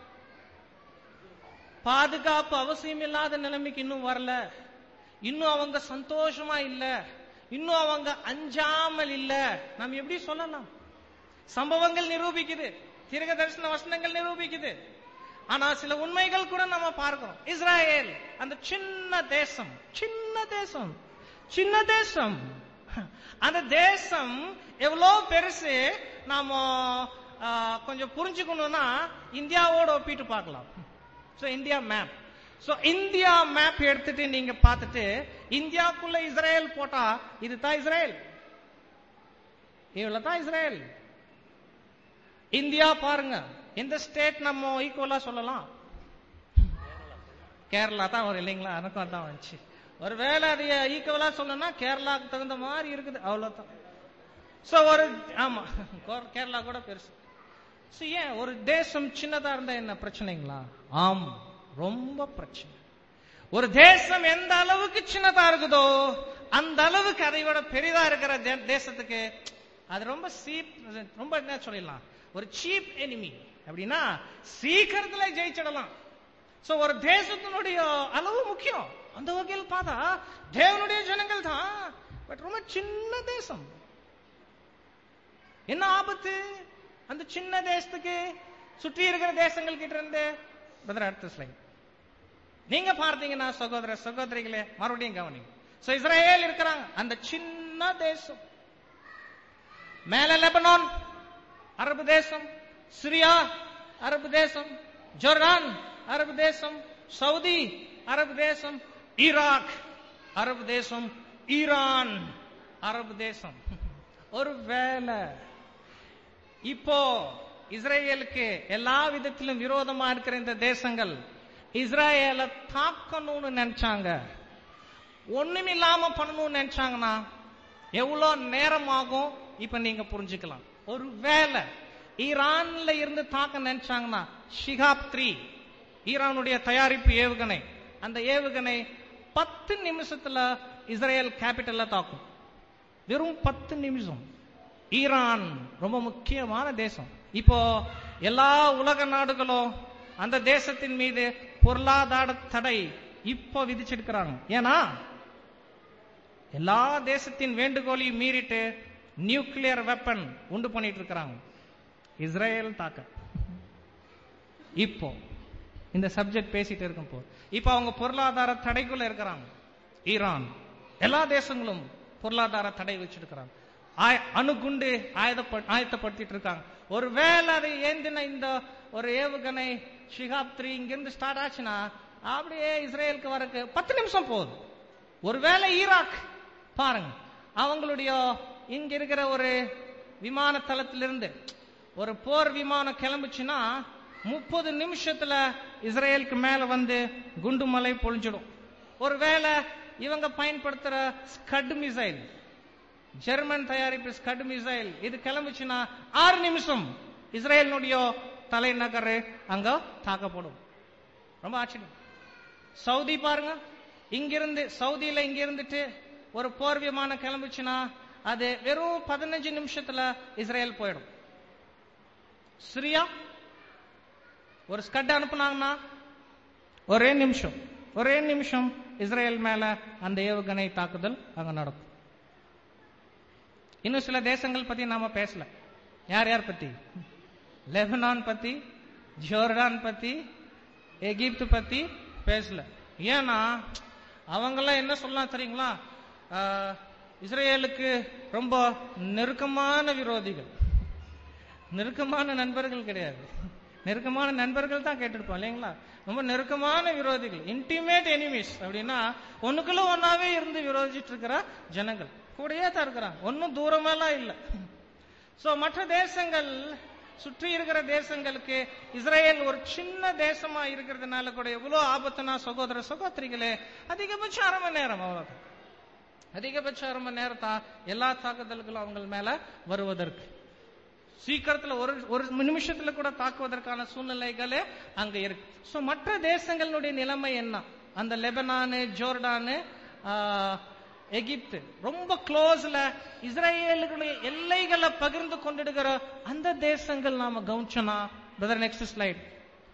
பாதுகாப்பு அவசியம் இல்லாத நிலைமைக்கு இன்னும் வரல இன்னும் அவங்க சந்தோஷமா இல்ல இன்னும் அவங்க அஞ்சாமல் இல்ல நம்ம எப்படி சொல்லலாம் சம்பவங்கள் நிரூபிக்குது தீர்க்க தரிசன வசனங்கள் நிரூபிக்குது ஆனா சில உண்மைகள் கூட நம்ம பார்க்கிறோம் இஸ்ராயேல் அந்த சின்ன தேசம் சின்ன தேசம் சின்ன தேசம் அந்த தேசம் எவ்வளவு பெருசு நாம ஆ, கொஞ்சம் புரிஞ்சுக்கணும்னா இந்தியாவோட ஒப்பிட்டு பார்க்கலாம் so India map so India map எடுத்துட்டு நீங்க பார்த்துட்டு இந்தியாக்குள்ள இஸ்ரேல் போட்டா இதுதான் இஸ்ரேல் இவ்வளவுதான் இஸ்ரேல் இந்தியா பாருங்க எந்த ஸ்டேட் நம்ம ஈக்குவலா சொல்லலாம் கேரளா தான் வரும் இல்லைங்களா எனக்கும் அதான் வந்துச்சு ஒருவேளை அது ஈக்குவலா சொல்லணும்னா கேரளாக்கு தகுந்த மாதிரி இருக்குது அவ்வளவுதான் சோ ஒரு ஆமா கோ- கேரளா கூட பெருசு சோ ஏன் ஒரு தேசம் சின்னதா இருந்தா என்ன பிரச்சனைங்களா ஆம் ரொம்ப பிரச்சனை ஒரு தேசம் எந்த அளவுக்கு சின்னதா இருக்குதோ அந்த அளவுக்கு அதை விட பெரிதா இருக்கிற தே- தேசத்துக்கு அது ரொம்ப சீப் ரொம்ப என்ன சொல்லிடலாம் ஒரு சீப் எனிமி அப்படின்னா சீக்கிரத்துல ஜெயிச்சிடலாம் சோ ஒரு தேசத்தினுடைய அளவு முக்கியம் அந்த வகையில் பார்த்தா தேவனுடைய ஜனங்கள் தான் பட் ரொம்ப சின்ன தேசம் என்ன ஆபத்து அந்த சின்ன தேசத்துக்கு சுற்றி இருக்கிற தேசங்கள் கிட்ட இருந்து பிரதர் அடுத்த ஸ்லைட் நீங்க பார்த்தீங்கன்னா சகோதர சகோதரிகளே மறுபடியும் கவனிங்க சோ இஸ்ரேல் இருக்கிறாங்க அந்த சின்ன தேசம் மேல லெபனான் அரபு தேசம் சிரியா அரபு தேசம் ஜோர்டான் அரபு தேசம் சவுதி அரபு தேசம் ஈராக் அரபு தேசம் ஈரான் அரபு தேசம் ஒரு வேலை இப்போ இஸ்ரேலுக்கு எல்லா விதத்திலும் விரோதமா இருக்கிற இந்த தேசங்கள் இஸ்ரேலை தாக்கணும்னு நினைச்சாங்க ஒண்ணுமில்லாம பண்ணணும்னு நினைச்சாங்கன்னா எவ்வளவு நேரம் ஆகும் இப்ப நீங்க புரிஞ்சுக்கலாம் ஒரு வேலை ஈரான்ல இருந்து தாக்க நினைச்சாங்கன்னா ஷிகாப் த்ரீ ஈரானுடைய தயாரிப்பு ஏவுகணை அந்த ஏவுகணை பத்து நிமிஷத்துல இஸ்ரேல் கேபிட்டல்ல தாக்கும் வெறும் பத்து நிமிஷம் ஈரான் ரொம்ப முக்கியமான தேசம் இப்போ எல்லா உலக நாடுகளும் அந்த தேசத்தின் மீது பொருளாதார தடை இப்போ விதிச்சிருக்கிறாங்க ஏன்னா எல்லா தேசத்தின் வேண்டுகோளையும் மீறிட்டு நியூக்ளியர் வெப்பன் உண்டு பண்ணிட்டு இருக்கிறாங்க இஸ்ரேல் தாக்க இப்போ இந்த சப்ஜெக்ட் பேசிட்டு இருக்கும் போது இப்போ அவங்க பொருளாதார தடைக்குள்ள இருக்கிறாங்க ஈரான் எல்லா தேசங்களும் பொருளாதார தடை வச்சிருக்கிறாங்க ஆய- அணுகுண்டு ஆயுதப்ப- ஆயத்தப்படுத்திட்டு இருக்காங்க ஒருவேளை அதை ஏந்தின இந்த ஒரு ஏவுகணை ஷிகாப் த்ரீ இங்கிருந்து ஸ்டார்ட் ஆச்சுன்னா அப்படியே இஸ்ரேலுக்கு வரக்கு பத்து நிமிஷம் போகுது ஒருவேளை ஈராக் பாருங்க அவங்களுடைய இங்க இருக்கிற ஒரு விமான தளத்திலிருந்து ஒரு போர் விமானம் கிளம்புச்சுன்னா முப்பது நிமிஷத்துல இஸ்ரேலுக்கு மேல வந்து குண்டு மலை பொழிஞ்சிடும் ஒருவேளை இவங்க பயன்படுத்துற ஸ்கட் மிசைல் ஜெர்மன் தயாரிப்பு ஸ்கட் மிசைல் இது கிளம்புச்சுன்னா ஆறு நிமிஷம் இஸ்ரேலினுடைய தலைநகர் அங்க தாக்கப்படும் ரொம்ப ஆச்சரியம் சவுதி பாருங்க இங்கிருந்து சவுதியில இங்க இருந்துட்டு ஒரு போர் விமானம் கிளம்புச்சுன்னா அது வெறும் பதினஞ்சு நிமிஷத்துல இஸ்ரேல் போயிடும் சிரியா ஒரு ஸ்கட் அனுப்புனாங்கன்னா ஒரே நிமிஷம் ஒரே நிமிஷம் இஸ்ரேல் மேல அந்த ஏவுகணை தாக்குதல் அங்க நடக்கும் இன்னும் சில தேசங்கள் பத்தி நாம பேசல யார் யார் பத்தி லெபனான் பத்தி ஜோர்டான் பத்தி எகிப்து பத்தி பேசல ஏன்னா அவங்கெல்லாம் என்ன சொல்லலாம் தெரியுங்களா ஆஹ், இஸ்ரேலுக்கு ரொம்ப நெருக்கமான விரோதிகள் நெருக்கமான நண்பர்கள் கிடையாது நெருக்கமான நண்பர்கள் தான் கேட்டிருப்போம் இல்லைங்களா ரொம்ப நெருக்கமான விரோதிகள் இன்டிமேட் எனிமீஸ் அப்படின்னா ஒண்ணுக்குள்ள ஒன்னாவே இருந்து விரோதிச்சுட்டு இருக்கிற ஜனங்கள் கூடயே தான் இருக்கிறாங்க ஒன்னும் தூரமெல்லாம் இல்லை சோ மற்ற தேசங்கள் சுற்றி இருக்கிற தேசங்களுக்கு இஸ்ரேல் ஒரு சின்ன தேசமா இருக்கிறதுனால கூட எவ்வளவு ஆபத்துனா சகோதர சகோதரிகளே அதிகபட்சம் அரை மணி நேரம் அவ்வளவுதான் அதிகபட்சம் அரை மணி நேரத்தா எல்லா தாக்குதல்களும் அவங்க மேல வருவதற்கு சீக்கிரத்துல ஒரு ஒரு நிமிஷத்துல கூட தாக்குவதற்கான சூழ்நிலைகளே அங்க இருக்கு சோ மற்ற தேசங்களுடைய நிலைமை என்ன அந்த லெபனானு ஜோர்டானு ஆஹ், எகிப்து ரொம்ப க்ளோஸ்ல இஸ்ரேலுடைய எல்லைகளை பகிர்ந்து கொண்டிருக்கிற அந்த தேசங்கள் நாம கவனிச்சோனா பிரதர் நெக்ஸ்ட் ஸ்லைட்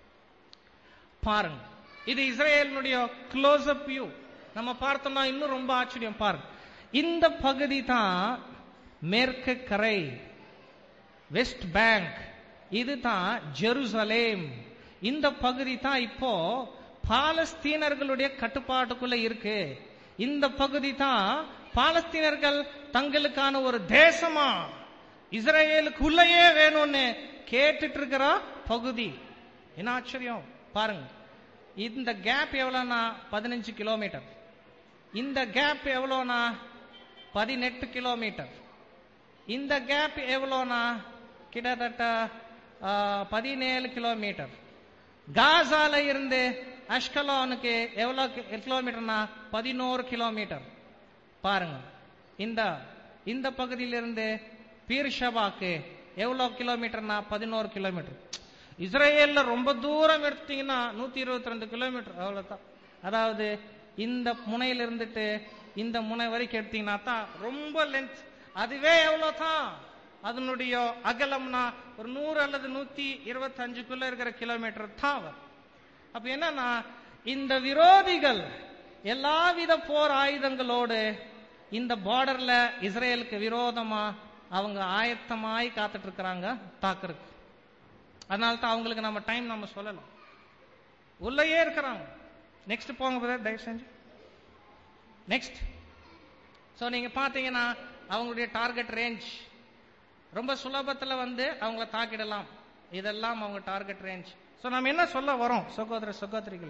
பாருங்க இது இஸ்ரேலினுடைய க்ளோஸ் அப் வியூ நம்ம பார்த்தோம்னா இன்னும் ரொம்ப ஆச்சரியம் பாருங்க இந்த பகுதி தான் மேற்கு கரை வெஸ்ட் பேங்க் இதுதான் ஜெருசலேம் இந்த பகுதி தான் இப்போ பாலஸ்தீனர்களுடைய கட்டுப்பாட்டுக்குள்ள இருக்கு இந்த பகுதி தான் பாலஸ்தீனர்கள் தங்களுக்கான ஒரு தேசமா இஸ்ரேலுக்குள்ளேயே வேணும்னு கேட்டுட்டு இருக்கிற பகுதி என்ன ஆச்சரியம் பாருங்க இந்த கேப் எவ்வளவுனா பதினஞ்சு கிலோமீட்டர் இந்த கேப் எவ்வளோனா பதினெட்டு கிலோமீட்டர் இந்த கேப் எவ்வளோனா கிட்டத்தட்ட ஆ, பதினேழு கிலோமீட்டர் காசால இருந்து அஷ்கலோனுக்கு எவ்வளவு கி- கிலோமீட்டர்னா பதினோரு கிலோமீட்டர் பாருங்க இந்த இந்த பகுதியிலிருந்து பீர்ஷபாக்கு எவ்வளவு கிலோமீட்டர்னா பதினோரு கிலோமீட்டர் இஸ்ரேல்ல ரொம்ப தூரம் எடுத்தீங்கன்னா நூத்தி இருபத்தி ரெண்டு கிலோமீட்டர் அவ்வளவுதான் அதாவது இந்த முனையில இருந்துட்டு இந்த முனை வரைக்கும் எடுத்தீங்கன்னா தான் ரொம்ப லென்த் அதுவே எவ்வளவு தான் அதனுடைய அகலம்னா ஒரு நூறு அல்லது நூத்தி இருபத்தஞ்சுக்குள்ள இருக்கிற கிலோமீட்டர் தான் வரும் அப்ப என்னன்னா இந்த விரோதிகள் எல்லாவித போர் ஆயுதங்களோடு இந்த பார்டர்ல இஸ்ரேலுக்கு விரோதமா அவங்க ஆயத்தமாய் காத்துட்டு இருக்கிறாங்க தாக்குறதுக்கு அதனால தான் அவங்களுக்கு நம்ம டைம் நம்ம சொல்லலாம் உள்ளேயே இருக்கிறாங்க நெக்ஸ்ட் போங்க பிரதர் தயவு செஞ்சு நெக்ஸ்ட் ஸோ நீங்க பாத்தீங்கன்னா அவங்களுடைய டார்கெட் ரேஞ்ச் ரொம்ப சுலபத்துல வந்து அவங்கள தாக்கிடலாம் இதெல்லாம் அவங்க டார்கெட் ரேஞ்ச் ஸோ நம்ம என்ன சொல்ல வரோம் சகோதர சகோதரிகளை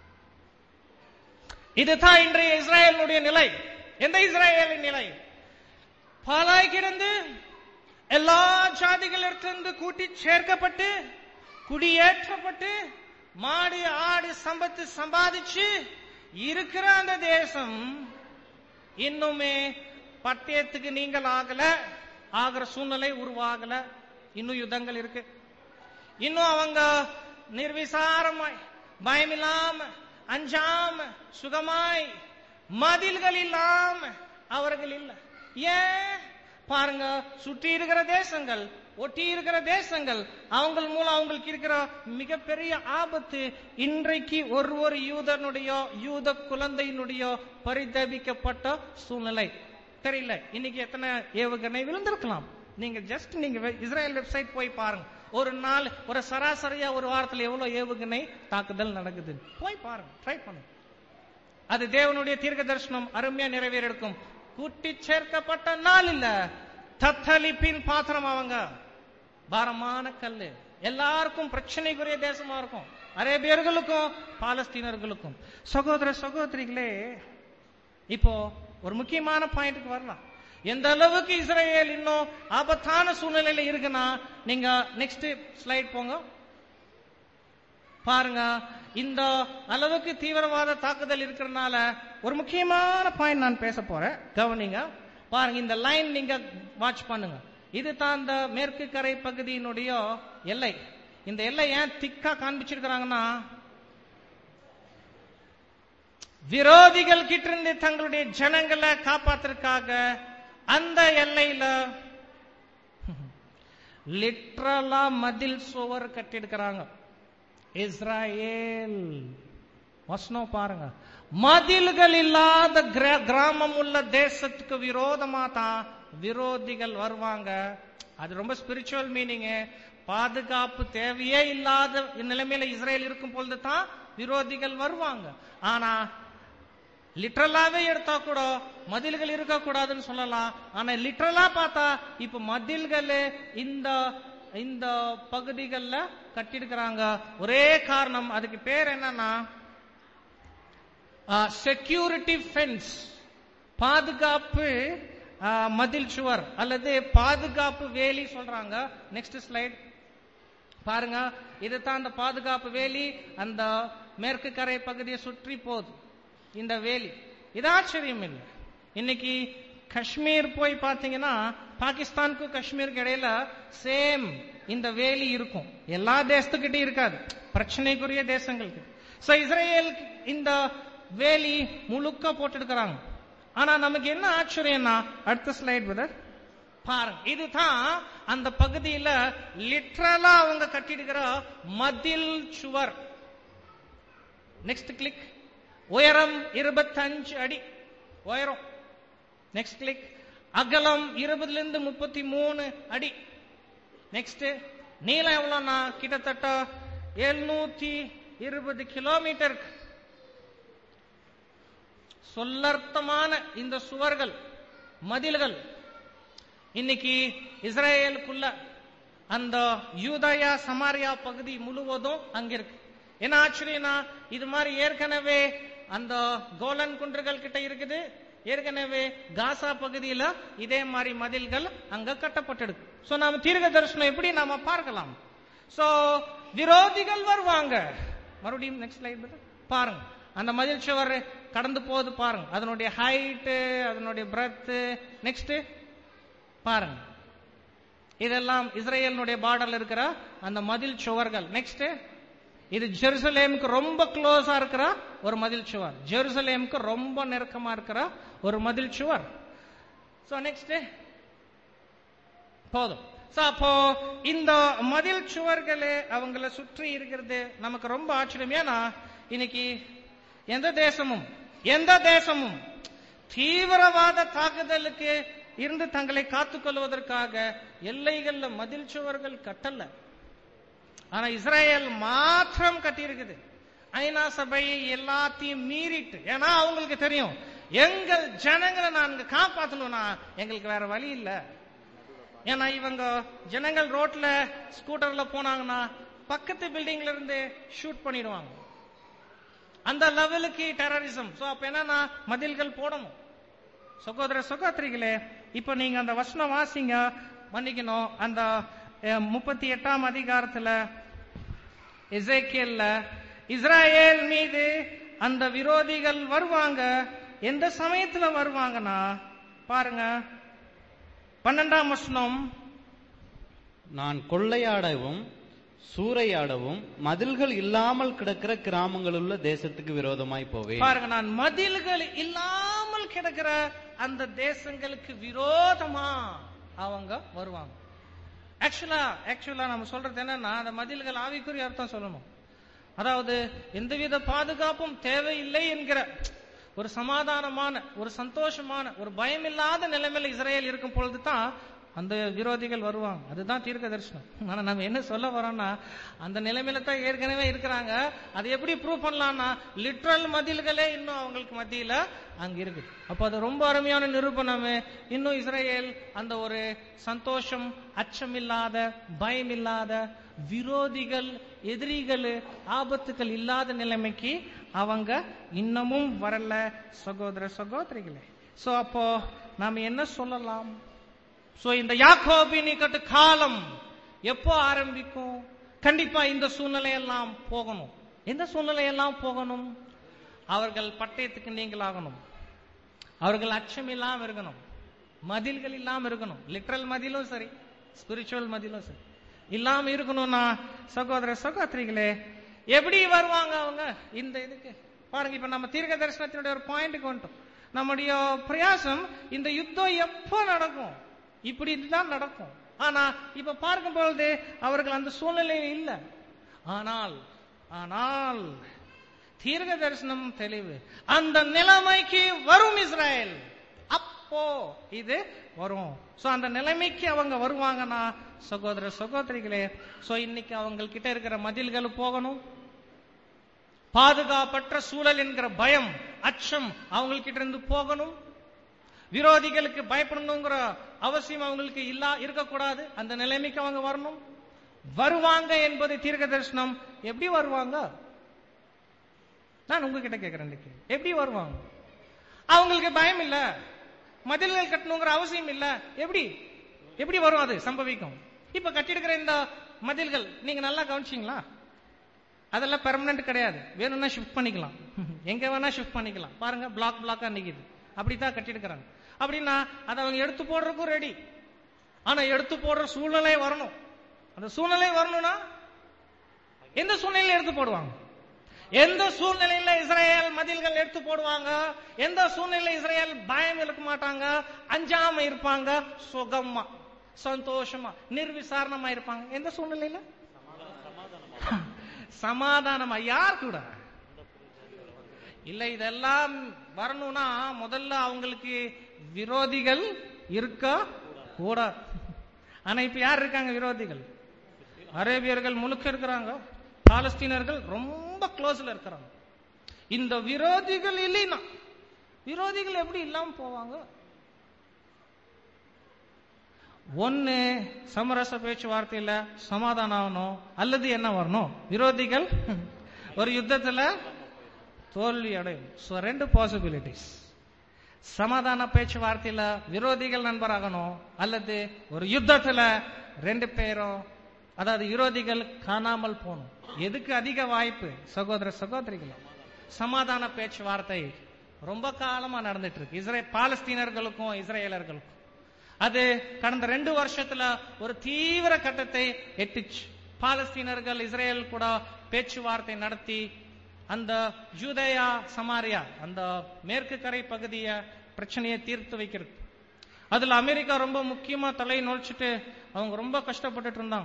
இதுதான் இன்றைய இஸ்ரேலுடைய நிலை எந்த இஸ்ரேலின் நிலை பாலாய் கிடந்து எல்லா ஜாதிகளிடத்திலிருந்து கூட்டி சேர்க்கப்பட்டு குடியேற்றப்பட்டு மாடு ஆடு சம்பத்து சம்பாதிச்சு இருக்கிற அந்த தேசம் இன்னுமே பட்டயத்துக்கு நீங்கள் ஆகல ஆகிற சூழ்நிலை உருவாகல இன்னும் யுத்தங்கள் இருக்கு இன்னும் அவங்க நிர்விசாரமாய் பயமில்லாம அஞ்சாம சுகமாய் மதில்கள் இல்லாம அவர்கள் இல்ல ஏன் பாருங்க சுற்றி இருக்கிற தேசங்கள் ஒட்டி இருக்கிற தேசங்கள் அவங்க மூலம் அவங்களுக்கு இருக்கிற மிகப்பெரிய ஆபத்து இன்றைக்கு ஒரு ஒரு யூதனுடைய யூத குழந்தையினுடைய பரிதபிக்கப்பட்ட சூழ்நிலை தெரியல இன்னைக்கு எத்தனை ஏவுகணை விழுந்திருக்கலாம் நீங்க ஜஸ்ட் நீங்க வெ- இஸ்ரேல் வெப்சைட் போய் பாருங்க ஒரு நாள் ஒரு சராசரியா ஒரு வாரத்துல எவ்வளவு ஏவுகணை தாக்குதல் நடக்குது போய் பாருங்க ட்ரை பண்ணுங்க அது தேவனுடைய தீர்க்க தரிசனம் அருமையா நிறைவேறிருக்கும் கூட்டி சேர்க்கப்பட்ட நாள் இல்ல தத்தளிப்பின் பாத்திரம் அவங்க பாரமான கல்லு எல்லாருக்கும் பிரச்சனைக்குரிய தேசமா இருக்கும் அரேபியர்களுக்கும் பாலஸ்தீனர்களுக்கும் சகோதர சகோதரிகளே இப்போ ஒரு முக்கியமான பாயிண்ட்க்கு வரலாம் எந்த அளவுக்கு இஸ்ரேல் இன்னும் ஆபத்தான சூழ்நிலையில இருக்குன்னா நீங்க நெக்ஸ்ட் ஸ்லைட் போங்க பாருங்க இந்த அளவுக்கு தீவிரவாத தாக்குதல் இருக்கிறதுனால ஒரு முக்கியமான பாயிண்ட் நான் பேச போறேன் கவனிங்க பாருங்க இந்த லைன் நீங்க வாட்ச் பண்ணுங்க இது தான் இந்த மேற்கு கரை பகுதியினுடைய எல்லை இந்த எல்லை ஏன் திக்கா காண்பிச்சிருக்கிறாங்கன்னா விரோதிகள் கிட்ட இருந்து தங்களுடைய ஜனங்களை காப்பாத்துறதுக்காக அந்த எல்லையில லிட்ரலா மதில் சுவர் கட்டியிருக்கிறாங்க இஸ்ராயேல் வசனம் பாருங்க மதில்கள் இல்லாத கிர- கிராமம் உள்ள தேசத்துக்கு விரோதமா தான் விரோதிகள் வருவாங்க அது ரொம்ப ஸ்பிரிச்சுவல் மீனிங் பாதுகாப்பு தேவையே இல்லாத நிலைமையில இஸ்ரேல் இருக்கும் பொழுது தான் விரோதிகள் வருவாங்க ஆனா லிட்டரலாவே எடுத்தா கூட மதில்கள் இருக்க கூடாதுன்னு சொல்லலாம் ஆனா லிட்டரலா பார்த்தா இப்ப மதில்கள் இந்த இந்த பகுதிகள்ல கட்டியிருக்கிறாங்க ஒரே காரணம் அதுக்கு பேர் என்னன்னா செக்யூரிட்டி ஃபென்ஸ் பாதுகாப்பு ஆ, மதில் சுவர் அல்லது பாதுகாப்பு வேலி சொல்றாங்க நெக்ஸ்ட் ஸ்லைட் பாருங்க இதுதான் அந்த பாதுகாப்பு வேலி அந்த மேற்கு கரை பகுதியை சுற்றி போகுது இந்த வேலி இது ஆச்சரியம் இல்லை இன்னைக்கு காஷ்மீர் போய் பார்த்தீங்கன்னா பாகிஸ்தானுக்கும் காஷ்மீருக்கு இடையில சேம் இந்த வேலி இருக்கும் எல்லா தேசத்துக்கிட்டையும் இருக்காது பிரச்சனைக்குரிய தேசங்களுக்கு சோ இஸ்ரேல் இந்த வேலி முழுக்க போட்டுருக்கிறாங்க ஆனா நமக்கு என்ன ஆச்சரியம்னா அடுத்த ஸ்லைட் பிரதர் பாருங்க இதுதான் அந்த பகுதியில லிட்ரலா அவங்க கட்டிடுகிற மதில் சுவர் நெக்ஸ்ட் கிளிக் உயரம் இருபத்தஞ்சு அடி உயரம் நெக்ஸ்ட் கிளிக் அகலம் இருபதுல இருந்து முப்பத்தி மூணு அடி நெக்ஸ்ட் நீளம் எவ்வளவுனா கிட்டத்தட்ட எழுநூத்தி இருபது கிலோமீட்டர் சொல்லர்த்தமான இந்த சுவர்கள் மதில்கள் இன்னைக்கு இஸ்ரேலுக்குள்ள அந்த யூதயா சமாரியா பகுதி முழுவதும் அங்க இருக்கு என்ன ஆச்சரியம்னா இது மாதிரி ஏற்கனவே அந்த கோலன் குன்றுகள் கிட்ட இருக்குது ஏற்கனவே காசா பகுதியில இதே மாதிரி மதில்கள் அங்க கட்டப்பட்டிருக்கு சோ நாம தீர்க்க தரிசனம் எப்படி நாம பார்க்கலாம் சோ விரோதிகள் வருவாங்க மறுபடியும் நெக்ஸ்ட் ஸ்லைட் பாருங்க அந்த மதில் சுவர் கடந்து போகுது பாருங்க அதனுடைய ஹைட்டு அதனுடைய பிரெத் நெக்ஸ்ட் பாருங்க இதெல்லாம் இஸ்ரேலினுடைய பார்டர்ல இருக்கிற அந்த மதில் சுவர்கள் நெக்ஸ்ட் இது ஜெருசலேமுக்கு ரொம்ப க்ளோஸா இருக்கிற ஒரு மதில் சுவர் ஜெருசலேமுக்கு ரொம்ப நெருக்கமா இருக்கிற ஒரு மதில் சுவர் சோ நெக்ஸ்ட் போதும் சோ அப்போ இந்த மதில் சுவர்களே அவங்கள சுற்றி இருக்கிறது நமக்கு ரொம்ப ஆச்சரியம் ஏன்னா இன்னைக்கு எந்த தேசமும் எந்த தேசமும் தீவிரவாத தாக்குதலுக்கு இருந்து தங்களை காத்துக் கொள்வதற்காக எல்லைகள்ல மதில் சுவர்கள் கட்டல ஆனா இஸ்ரேல் மாத்திரம் கட்டியிருக்குது ஐநா சபை எல்லாத்தையும் மீறிட்டு ஏன்னா அவங்களுக்கு தெரியும் எங்கள் ஜனங்களை நாங்க காப்பாத்தணும்னா எங்களுக்கு வேற வழி இல்ல ஏன்னா இவங்க ஜனங்கள் ரோட்ல ஸ்கூட்டர்ல போனாங்கன்னா பக்கத்து பில்டிங்ல இருந்து ஷூட் பண்ணிடுவாங்க அந்த லெவலுக்கு டெரரிசம் சோ அப்ப என்னன்னா மதில்கள் போடணும் சகோதர சகோதரிகளே இப்ப நீங்க அந்த வசனம் வாசிங்க மன்னிக்கணும் அந்த அஹ், முப்பத்தி எட்டாம் அதிகாரத்துல எசேக்கியல்ல இஸ்ராயேல் மீது அந்த விரோதிகள் வருவாங்க எந்த சமயத்துல வருவாங்கன்னா பாருங்க பன்னெண்டாம் வசனம் நான் கொள்ளையாடவும் சூறையாடவும் மதில்கள் இல்லாமல் கிடக்கிற கிராமங்களுள்ள தேசத்துக்கு விரோதமாய் போவேன் பாருங்க நான் மதில்கள் இல்லாமல் கிடக்கிற அந்த தேசங்களுக்கு விரோதமா அவங்க வருவாங்க ஆக்சுவலா ஆக்சுவலா நம்ம சொல்றது என்னன்னா அந்த மதில்கள் ஆவிக்குரிய அர்த்தம் சொல்லணும் அதாவது எந்தவித பாதுகாப்பும் தேவையில்லை என்கிற ஒரு சமாதானமான ஒரு சந்தோஷமான ஒரு பயமில்லாத நிலைமையில இஸ்ரேல் இருக்கும் பொழுது தான் அந்த விரோதிகள் வருவாங்க அதுதான் தீர்க்க தரிசனம் ஆனா நம்ம என்ன சொல்ல வரோம்னா அந்த நிலைமையில தான் ஏற்கனவே இருக்கிறாங்க அதை எப்படி ப்ரூவ் பண்ணலாம்னா லிட்ரல் மதில்களே இன்னும் அவங்களுக்கு மத்தியில அங்க இருக்கு அப்போ அது ரொம்ப அருமையான நிரூபணமே இன்னும் இஸ்ரேல் அந்த ஒரு சந்தோஷம் அச்சமில்லாத பயமில்லாத விரோதிகள் எதிரிகள் ஆபத்துகள் இல்லாத நிலைமைக்கு அவங்க இன்னமும் வரல சகோதர சகோதரிகளே சோ அப்போ நாம என்ன சொல்லலாம் சோ இந்த யாக்கோபின் இக்கட்டு காலம் எப்போ ஆரம்பிக்கும் கண்டிப்பா இந்த சூழ்நிலையெல்லாம் போகணும் எந்த சூழ்நிலையெல்லாம் போகணும் அவர்கள் பட்டயத்துக்கு நீங்களாகணும் அவர்கள் அச்சம் இல்லாம இருக்கணும் மதில்கள் இல்லாம இருக்கணும் லிட்ரல் மதிலும் சரி ஸ்பிரிச்சுவல் மதிலும் சரி இல்லாம இருக்கணும்னா சகோதர சகோதரிகளே எப்படி வருவாங்க அவங்க இந்த இதுக்கு பாருங்க இப்ப நம்ம தீர்க்க தரிசனத்தினுடைய ஒரு பாயிண்ட்டுக்கு வந்துட்டோம் நம்முடைய பிரயாசம் இந்த யுத்தம் எப்போ நடக்கும் இப்படி இதுதான் நடக்கும் ஆனா இப்ப பார்க்கும் பொழுது அவர்கள் அந்த சூழ்நிலையில் இல்லை ஆனால் ஆனால் தீர்க்க தரிசனம் தெளிவு அந்த நிலைமைக்கு வரும் இஸ்ரேல் அப்போ இது வரும் சோ அந்த நிலைமைக்கு அவங்க வருவாங்கன்னா சகோதர சகோதரிகளே சோ இன்னைக்கு அவங்க கிட்ட இருக்கிற மதில்கள் போகணும் பாதுகாப்பற்ற சூழல் என்கிற பயம் அச்சம் அவங்ககிட்ட இருந்து போகணும் விரோதிகளுக்கு பயப்படணுங்கிற அவசியம் அவங்களுக்கு இல்லா இருக்கக்கூடாது அந்த நிலைமைக்கு அவங்க வரணும் வருவாங்க என்பது தீர்க்க தரிசனம் எப்படி வருவாங்க நான் உங்ககிட்ட கேட்கிறேன் இன்னைக்கு எப்படி வருவாங்க அவங்களுக்கு பயம் இல்ல மதில்கள் கட்டணுங்கிற அவசியம் இல்ல எப்படி எப்படி வரும் அது சம்பவிக்கும் இப்ப கட்டிடுக்கிற இந்த மதில்கள் நீங்க நல்லா கவனிச்சீங்களா அதெல்லாம் பெர்மனன்ட் கிடையாது வேணும்னா ஷிஃப்ட் பண்ணிக்கலாம் எங்க வேணா ஷிஃப்ட் பண்ணிக்கலாம் பாருங்க பிளாக் பிளாக்கா நிக்குது அப்படித்தான் கட்டிடுக்கிறாங்க அப்படின்னா அதை அவங்க எடுத்து போடுறதுக்கும் ரெடி ஆனா எடுத்து போடுற சூழ்நிலை வரணும் அந்த சூழ்நிலை வரணும்னா எந்த சூழ்நிலையில எடுத்து போடுவாங்க எந்த சூழ்நிலையில இஸ்ரேல் மதில்கள் எடுத்து போடுவாங்க எந்த சூழ்நிலையில இஸ்ரேல் பயம் இருக்க மாட்டாங்க அஞ்சாம இருப்பாங்க சுகமா சந்தோஷமா நிர்விசாரணமா இருப்பாங்க எந்த சூழ்நிலையில சமாதானமா யார் கூட இல்ல இதெல்லாம் வரணும்னா முதல்ல அவங்களுக்கு விரோதிகள் இருக்க கூடாது ஆனா இப்ப யார் இருக்காங்க விரோதிகள் அரேபியர்கள் முழுக்க இருக்கிறாங்க பாலஸ்தீனர்கள் ரொம்ப க்ளோஸ்ல இருக்கிறாங்க இந்த விரோதிகள் இல்லைன்னா விரோதிகள் எப்படி இல்லாம போவாங்க ஒன்னு சமரச பேச்சுவார்த்தையில சமாதானம் ஆகணும் அல்லது என்ன வரணும் விரோதிகள் ஒரு யுத்தத்துல தோல்வி அடையும் So, ரெண்டு பாசிபிலிட்டிஸ் சமாதான பேச்சுவார்த்தையில விரோதிகள் நண்பராகணும் அல்லது ஒரு யுத்தத்துல ரெண்டு பேரும் அதாவது விரோதிகள் காணாமல் போகணும் எதுக்கு அதிக வாய்ப்பு சகோதர சகோதரிகள் சமாதான பேச்சுவார்த்தை ரொம்ப காலமா நடந்துட்டு இருக்கு இஸ்ரே பாலஸ்தீனர்களுக்கும் இஸ்ரேலர்களுக்கும் அது கடந்த ரெண்டு வருஷத்துல ஒரு தீவிர கட்டத்தை எட்டுச்சு பாலஸ்தீனர்கள் இஸ்ரேல் கூட பேச்சுவார்த்தை நடத்தி அந்த ஜூதேயா சமாரியா அந்த மேற்கு கரை பகுதிய பிரச்சனையை தீர்த்து வைக்கிறது அதுல அமெரிக்கா ரொம்ப முக்கியமா தலை நுழைச்சிட்டு அவங்க ரொம்ப கஷ்டப்பட்டுட்டு இருந்தாங்க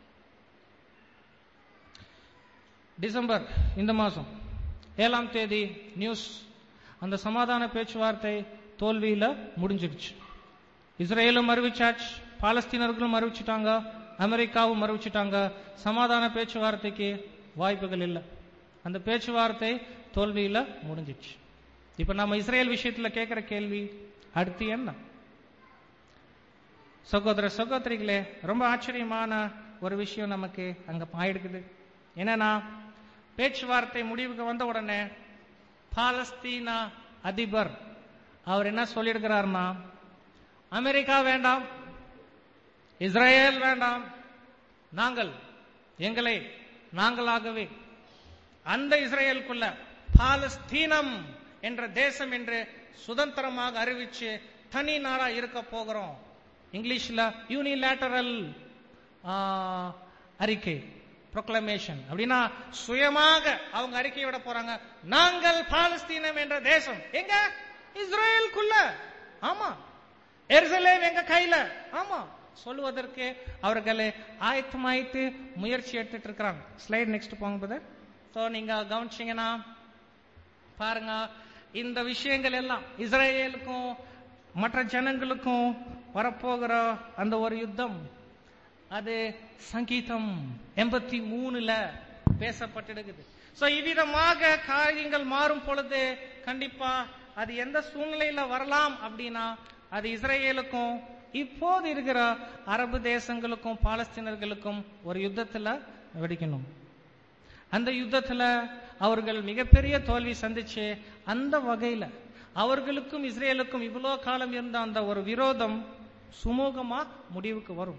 டிசம்பர் இந்த மாசம் ஏழாம் தேதி நியூஸ் அந்த சமாதான பேச்சுவார்த்தை தோல்வியில முடிஞ்சிடுச்சு இஸ்ரேலும் அறிவிச்சாச்சு பாலஸ்தீனர்களும் அறிவிச்சிட்டாங்க அமெரிக்காவும் அறிவிச்சிட்டாங்க சமாதான பேச்சுவார்த்தைக்கு வாய்ப்புகள் இல்லை அந்த பேச்சுவார்த்தை தோல்வியில முடிஞ்சிச்சு இப்ப நம்ம இஸ்ரேல் விஷயத்துல கேட்கிற கேள்வி அடுத்து என்ன சகோதர சகோதரிகளே ரொம்ப ஆச்சரியமான ஒரு விஷயம் நமக்கு அங்க ஆயிடுக்குது என்னன்னா பேச்சுவார்த்தை முடிவுக்கு வந்த உடனே பாலஸ்தீனா அதிபர் அவர் என்ன சொல்லியிருக்கிறார்னா அமெரிக்கா வேண்டாம் இஸ்ரேல் வேண்டாம் நாங்கள் எங்களை நாங்களாகவே அந்த இஸ்ரேலுக்குள்ள பாலஸ்தீனம் என்ற தேசம் என்று சுதந்திரமாக அறிவிச்சு தனி நாடா இருக்க போகிறோம் இங்கிலீஷ்ல யூனிலேட்டரல் அறிக்கை ப்ரொக்ளமேஷன் அப்படின்னா சுயமாக அவங்க அறிக்கை விட போறாங்க நாங்கள் பாலஸ்தீனம் என்ற தேசம் எங்க இஸ்ரேலுக்குள்ள ஆமா எருசலேம் எங்க கையில ஆமா சொல்லுவதற்கு அவர்களை ஆயத்தமாயிட்டு முயற்சி எடுத்துட்டு இருக்கிறாங்க ஸ்லைட் நெக்ஸ்ட் போங்க பிரதர் ஸோ நீங்க கவனிச்சீங்கன்னா பாருங்க இந்த விஷயங்கள் எல்லாம் இஸ்ரேலுக்கும் மற்ற ஜனங்களுக்கும் வரப்போகிற அந்த ஒரு யுத்தம் அது சங்கீதம் எண்பத்தி மூணுல பேசப்பட்டிருக்குது சோ இவ்விதமாக காரியங்கள் மாறும் பொழுது கண்டிப்பா அது எந்த சூழ்நிலையில வரலாம் அப்படின்னா அது இஸ்ரேலுக்கும் இப்போது இருக்கிற அரபு தேசங்களுக்கும் பாலஸ்தீனர்களுக்கும் ஒரு யுத்தத்துல வெடிக்கணும் அந்த யுத்தத்துல அவர்கள் மிகப்பெரிய தோல்வி சந்திச்சு அந்த வகையில அவர்களுக்கும் இஸ்ரேலுக்கும் இவ்வளோ காலம் இருந்த அந்த ஒரு விரோதம் சுமூகமா முடிவுக்கு வரும்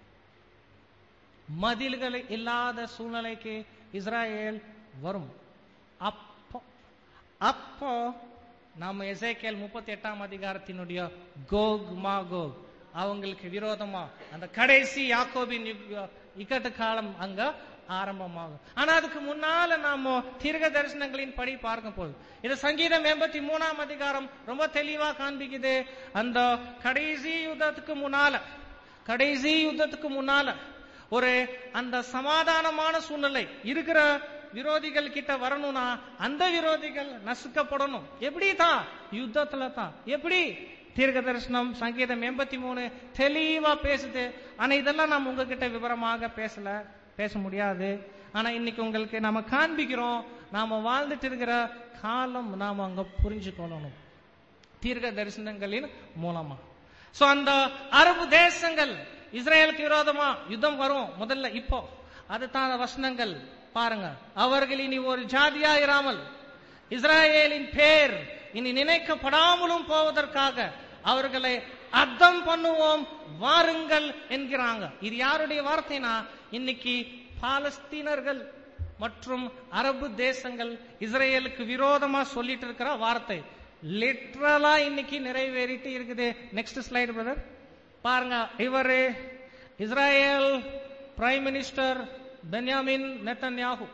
மதில்கள் இல்லாத சூழ்நிலைக்கு இஸ்ராயேல் வரும் அப்போ அப்போ நாம எசேக்கியல் முப்பத்தி எட்டாம் அதிகாரத்தினுடைய கோக் மா கோக் அவங்களுக்கு விரோதமா அந்த கடைசி யாக்கோபின் யுக- இக்கட்டு காலம் அங்க ஆரம்பமாகும் ஆனா அதுக்கு முன்னால நாம தீர்க்க தரிசனங்களின் படி பார்க்க போகுது இது சங்கீதம் எண்பத்தி மூணாம் அதிகாரம் ரொம்ப தெளிவா காண்பிக்குது அந்த கடைசி யுத்தத்துக்கு முன்னால கடைசி யுத்தத்துக்கு முன்னால ஒரு அந்த சமாதானமான சூழ்நிலை இருக்கிற விரோதிகள் கிட்ட வரணும்னா அந்த விரோதிகள் நசுக்கப்படணும் எப்படி தான் யுத்தத்துல தான் எப்படி தீர்க்க தரிசனம் சங்கீதம் எண்பத்தி மூணு தெளிவா பேசுது ஆனா இதெல்லாம் நாம் உங்ககிட்ட விவரமாக பேசல பேச முடியாது ஆனா இன்னைக்கு உங்களுக்கு நாம காண்பிக்கிறோம் நாம வாழ்ந்துட்டு இருக்கிற காலம் நாம அங்க புரிஞ்சுக்கொள்ளணும் தீர்க்க தரிசனங்களின் மூலமா சோ அந்த அரபு தேசங்கள் இஸ்ரேலுக்கு விரோதமா யுத்தம் வரும் முதல்ல இப்போ அதுதான் வசனங்கள் பாருங்க அவர்கள் இனி ஒரு ஜாதியா இராமல் இஸ்ராயேலின் பேர் இனி நினைக்கப்படாமலும் போவதற்காக அவர்களை அர்த்தம் பண்ணுவோம் வாருங்கள் என்கிறாங்க இது யாருடைய வார்த்தைனா இன்னைக்கு பாலஸ்தீனர்கள் மற்றும் அரபு தேசங்கள் இஸ்ரேலுக்கு விரோதமா சொல்லிட்டு இருக்கிற வார்த்தை லிட்ரலா இன்னைக்கு நிறைவேறிட்டு இருக்குது நெக்ஸ்ட் ஸ்லைடு பிரதர் பாருங்க இவரு Israel prime minister Benjamin Netanyahu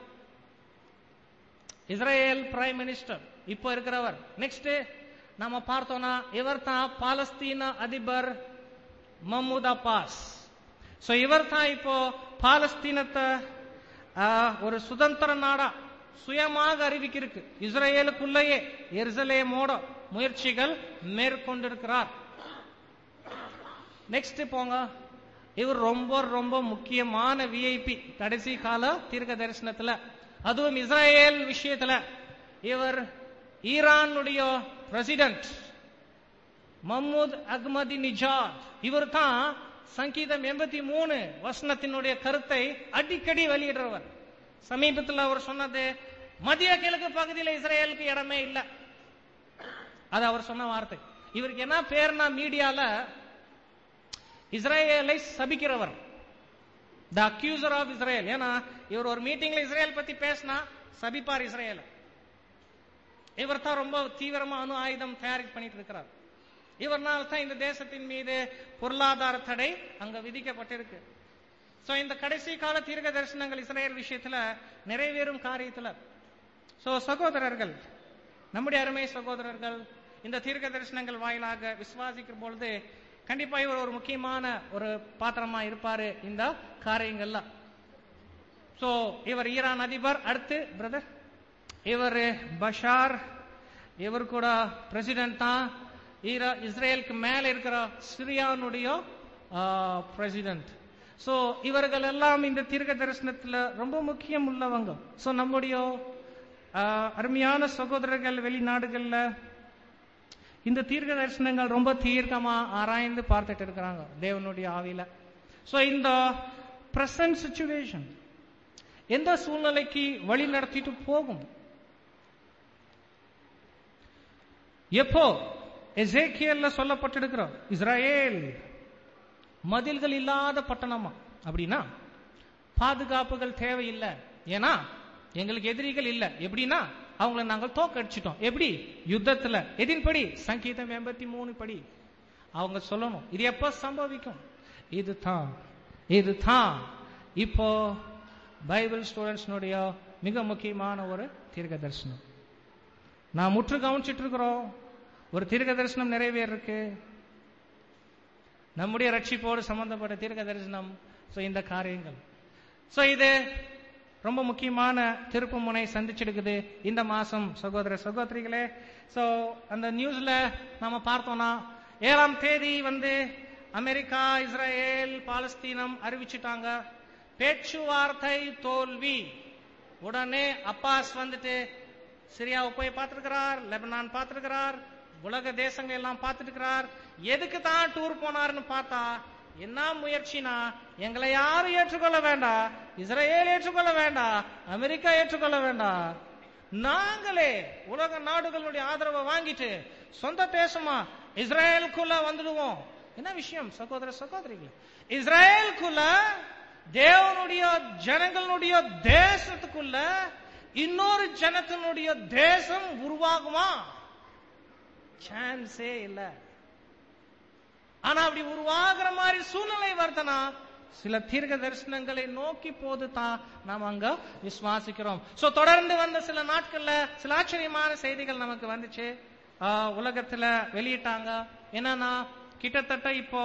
Israel prime minister இப்போ இருக்கிறவர் நெக்ஸ்ட் நம்ம பார்த்தோம்னா இவர் தான் பாலஸ்தீன அதிபர் மஹமூத் அப்பாஸ் சோ இவர் தான் இப்போ பாலஸ்தீனத்தை ஆஹ், ஒரு சுதந்திர நாடா சுயமாக அறிவிக்கிருக்கு இஸ்ரேலுக்குள்ளேயே எருசலேமோட முயற்சிகள் மேற்கொண்டிருக்கிறார் நெக்ஸ்ட் போங்க இவர் ரொம்ப ரொம்ப முக்கியமான விஐபி கடைசி கால தீர்க்க தரிசனத்துல அதுவும் இஸ்ரேல் விஷயத்துல இவர் ஈரானுடைய பிரசிடென்ட் மஹமூத் அஹ்மதி நிஜாத் இவர் தான் சங்கீதம் எண்பத்தி மூணு வசனத்தினுடைய கருத்தை அடிக்கடி வெளியிடுறவர் சமீபத்தில் அவர் சொன்னது மத்திய கிழக்கு பகுதியில் இஸ்ரேலுக்கு இடமே இல்லை அது அவர் சொன்ன வார்த்தை இவருக்கு என்ன பேர்னா மீடியால இஸ்ரேலை சபிக்கிறவர் த அக்யூசர் ஆஃப் இஸ்ரேல் ஏன்னா இவர் ஒரு மீட்டிங்ல இஸ்ரேல் பத்தி பேசினா சபிப்பார் இஸ்ரேல இவர் தான் ரொம்ப தீவிரமா அணு ஆயுதம் தயாரிப்பு பண்ணிட்டு இருக்கிறார் இவர்னால் தான் இந்த தேசத்தின் மீது பொருளாதார தடை அங்க விதிக்கப்பட்டிருக்கு சோ இந்த கடைசி கால தீர்க்க தரிசனங்கள் இஸ்ரேல் விஷயத்துல நிறைவேறும் காரியத்துல சோ சகோதரர்கள் நம்முடைய அருமை சகோதரர்கள் இந்த தீர்க்க தரிசனங்கள் வாயிலாக விசுவாசிக்கிற பொழுது கண்டிப்பா இவர் ஒரு முக்கியமான ஒரு பாத்திரமா இருப்பாரு இந்த காரியங்கள்ல சோ இவர் ஈரான் அதிபர் அடுத்து பிரதர் இவர் பஷார் இவர் கூட பிரசிடென்ட் தான் ஈரா இஸ்ரேலுக்கு மேல இருக்கிற சிரியானுடைய பிரசிடென்ட் சோ இவர்கள் எல்லாம் இந்த தீர்க்க தரிசனத்துல ரொம்ப முக்கியம் உள்ளவங்க சோ நம்முடைய ஆஹ், அருமையான சகோதரர்கள் வெளிநாடுகள்ல இந்த தீர்க்க தரிசனங்கள் ரொம்ப தீர்க்கமா ஆராய்ந்து பார்த்துட்டு இருக்கிறாங்க தேவனுடைய ஆவியில சோ இந்த பிரசன்ட் சுச்சுவேஷன் எந்த சூழ்நிலைக்கு வழி நடத்திட்டு போகும் எப்போ எசேக்கியல்ல சொல்லப்பட்டிருக்கிறோம் இஸ்ராயேல் மதில்கள் இல்லாத பட்டணமா அப்படின்னா பாதுகாப்புகள் தேவையில்லை ஏன்னா எங்களுக்கு எதிரிகள் இல்ல எப்படின்னா அவங்கள நாங்கள் தோக்கடிச்சிட்டோம் எப்படி யுத்தத்துல எதின்படி சங்கீதம் எண்பத்தி மூணு படி அவங்க சொல்லணும் இது எப்ப சம்பவிக்கும் இதுதான் இதுதான் இப்போ பைபிள் ஸ்டூடெண்ட்ஸ்னுடைய மிக முக்கியமான ஒரு தீர்க்க தரிசனம் நான் முற்று கவனிச்சிட்டு இருக்கிறோம் ஒரு தீர்க்க தரிசனம் நிறைவேறிருக்கு நம்முடைய ரட்சிப்போடு சம்பந்தப்பட்ட தீர்க்க தரிசனம் சோ இந்த காரியங்கள் சோ இது ரொம்ப முக்கியமான திருப்பு முனை சந்திச்சிருக்குது இந்த மாசம் சகோதர சகோதரிகளே சோ அந்த நியூஸ்ல நாம பார்த்தோம்னா ஏழாம் தேதி வந்து அமெரிக்கா இஸ்ரேல் பாலஸ்தீனம் அறிவிச்சிட்டாங்க பேச்சுவார்த்தை தோல்வி உடனே அப்பாஸ் வந்துட்டு சிரியாவை போய் பார்த்திருக்கிறார் லெபனான் பார்த்திருக்கிறார் உலக தேசங்கள் எல்லாம் பார்த்துருக்கிறார் எதுக்கு தான் டூர் போனாருன்னு பார்த்தா என்ன முயற்சினா எங்களை யாரும் ஏற்றுக்கொள்ள வேண்டாம் இஸ்ரேல் ஏற்றுக்கொள்ள வேண்டாம் அமெரிக்கா ஏற்றுக்கொள்ள வேண்டாம் நாங்களே உலக நாடுகளுடைய ஆதரவை வாங்கிட்டு சொந்த தேசமா இஸ்ரேலுக்குள்ள வந்துடுவோம் என்ன விஷயம் சகோதர சகோதரிகள் இஸ்ரேலுக்குள்ள தேவனுடைய ஜனங்களுடைய தேசத்துக்குள்ள இன்னொரு ஜனத்தினுடைய தேசம் உருவாகுமா சான்ஸே இல்ல ஆனா அப்படி உருவாகிற மாதிரி சூழ்நிலை வருதுனா சில தீர்க்க தரிசனங்களை நோக்கி போது தான் நாம் அங்க விசுவாசிக்கிறோம் சோ தொடர்ந்து வந்த சில நாட்கள்ல சில ஆச்சரியமான செய்திகள் நமக்கு வந்துச்சு ஆஹ், உலகத்துல வெளியிட்டாங்க என்னன்னா கிட்டத்தட்ட இப்போ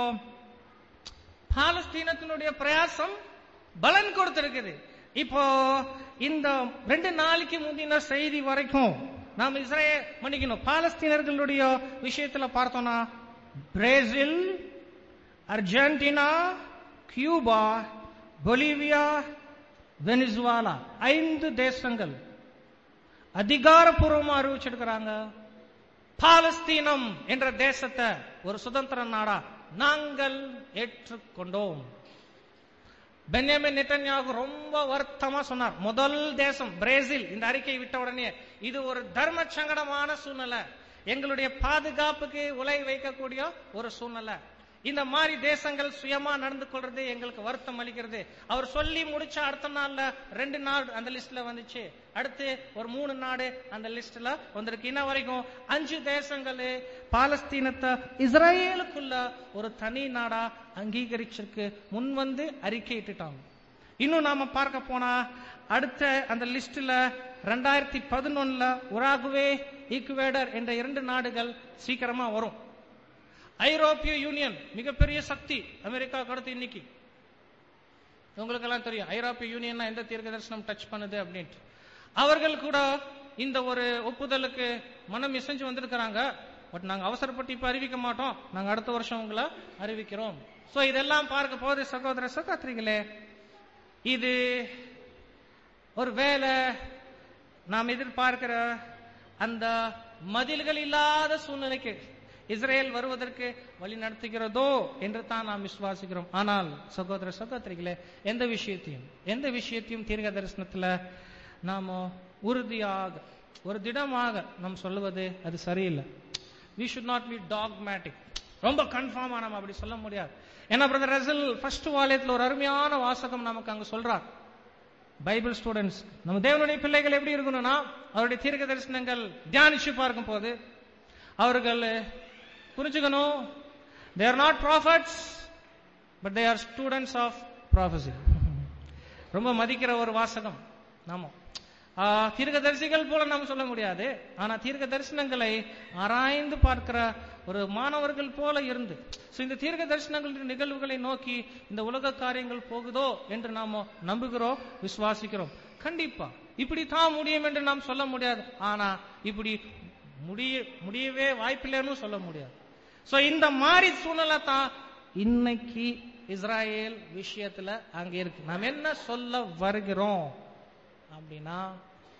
பாலஸ்தீனத்தினுடைய பிரயாசம் பலன் கொடுத்திருக்குது இப்போ இந்த ரெண்டு நாளைக்கு முந்தின செய்தி வரைக்கும் நாம் இஸ்ரேல் மன்னிக்கணும் பாலஸ்தீனர்களுடைய விஷயத்துல பார்த்தோம்னா Brazil Argentina Cuba Bolivia Venezuela ஐந்து தேசங்கள் அதிகாரப்பூர்வமா அறிவிச்சிருக்கிறாங்க பாலஸ்தீனம் என்ற தேசத்தை ஒரு சுதந்திர நாடா நாங்கள் ஏற்றுக்கொண்டோம் பென்யாமின் நெட்டன்யாகு ரொம்ப வருத்தமா சொன்னார் முதல் தேசம் பிரேசில் இந்த அறிக்கை விட்ட உடனே இது ஒரு தர்ம சங்கடமான சூழ்நிலை எங்களுடைய பாதுகாப்புக்கு உலை வைக்கக்கூடிய ஒரு சூழ்நிலை இந்த மாதிரி தேசங்கள் சுயமா நடந்து கொள்றது எங்களுக்கு வருத்தம் அளிக்கிறது அவர் சொல்லி முடிச்ச அடுத்த நாள்ல ரெண்டு நாடு அந்த லிஸ்ட்ல வந்துச்சு அடுத்து ஒரு மூணு நாடு அந்த லிஸ்ட்ல வந்திருக்கு இன்ன வரைக்கும் அஞ்சு தேசங்கள் பாலஸ்தீனத்தை இஸ்ரேலுக்குள்ள ஒரு தனி நாடா அங்கீகரிச்சிருக்கு முன் வந்து அறிக்கையிட்டுட்டாங்க இன்னும் நாம பார்க்க போனா அடுத்த அந்த லிஸ்ட்ல ரெண்டாயிரத்தி பதினொன்னுல உராகுவே ஈக்குவேடர் என்ற இரண்டு நாடுகள் சீக்கிரமா வரும் ஐரோப்பிய யூனியன் மிகப்பெரிய சக்தி அமெரிக்கா அடுத்து இன்னைக்கு உங்களுக்கு எல்லாம் தெரியும் ஐரோப்பிய யூனியன் எந்த தீர்க்க தரிசனம் டச் பண்ணுது அப்படின்ட்டு அவர்கள் கூட இந்த ஒரு ஒப்புதலுக்கு மனம் இசைஞ்சு வந்திருக்கிறாங்க பட் நாங்க அவசரப்பட்டு இப்ப அறிவிக்க மாட்டோம் நாங்க அடுத்த வருஷம் உங்களை அறிவிக்கிறோம் சோ இதெல்லாம் பார்க்க போது சகோதர சகோதரிகளே இது ஒரு வேலை நாம் எதிர்பார்க்கிற அந்த மதில்கள் இல்லாத சூழ்நிலைக்கு இஸ்ரேல் வருவதற்கு வழி நடத்துகிறதோ என்று தான் நாம் விசுவாசிக்கிறோம் ஆனால் சகோதர சகோதரிகளே எந்த விஷயத்தையும் எந்த விஷயத்தையும் தீர்க்க தரிசனத்துல நாம உறுதியாக ஒரு திடமாக நாம் சொல்லுவது அது சரியில்லை we should not be dogmatic ரொம்ப கன்ஃபார்மா நம்ம அப்படி சொல்ல முடியாது ஏன்னா பிரதர் ரசல் ஃபர்ஸ்ட் வாலயத்துல ஒரு அருமையான வாசகம் நமக்கு அங்க சொல்றார் பைபிள் ஸ்டூடெண்ட்ஸ் நம்ம தேவனுடைய பிள்ளைகள் எப்படி இருக்கணும்னா அவருடைய தீர்க்க தரிசனங்கள் தியானிச்சு பார்க்கும் போது அவர்கள் புரிஞ்சுக்கணும் they are not prophets but they are students of prophecy ரொம்ப மதிக்கிற ஒரு வாசகம் நாம தீர்க்க தரிசிகள் போல நாம் சொல்ல முடியாது ஆனா தீர்க்க தரிசனங்களை ஆராய்ந்து பார்க்கிற ஒரு மாணவர்கள் போல இருந்து So, இந்த தீர்க்க தரிசனங்களின் நிகழ்வுகளை நோக்கி இந்த உலக காரியங்கள் போகுதோ என்று நாம நம்புகிறோம் விசுவாசிக்கிறோம் கண்டிப்பா இப்படி தான் முடியும் என்று நாம் சொல்ல முடியாது ஆனா இப்படி முடிய முடியவே வாய்ப்பில்லைன்னு சொல்ல முடியாது சோ இந்த மாதிரி சூழ்நிலை தான் இன்னைக்கு இஸ்ராயேல் விஷயத்துல அங்க இருக்கு நாம் என்ன சொல்ல வருகிறோம் அப்படின்னா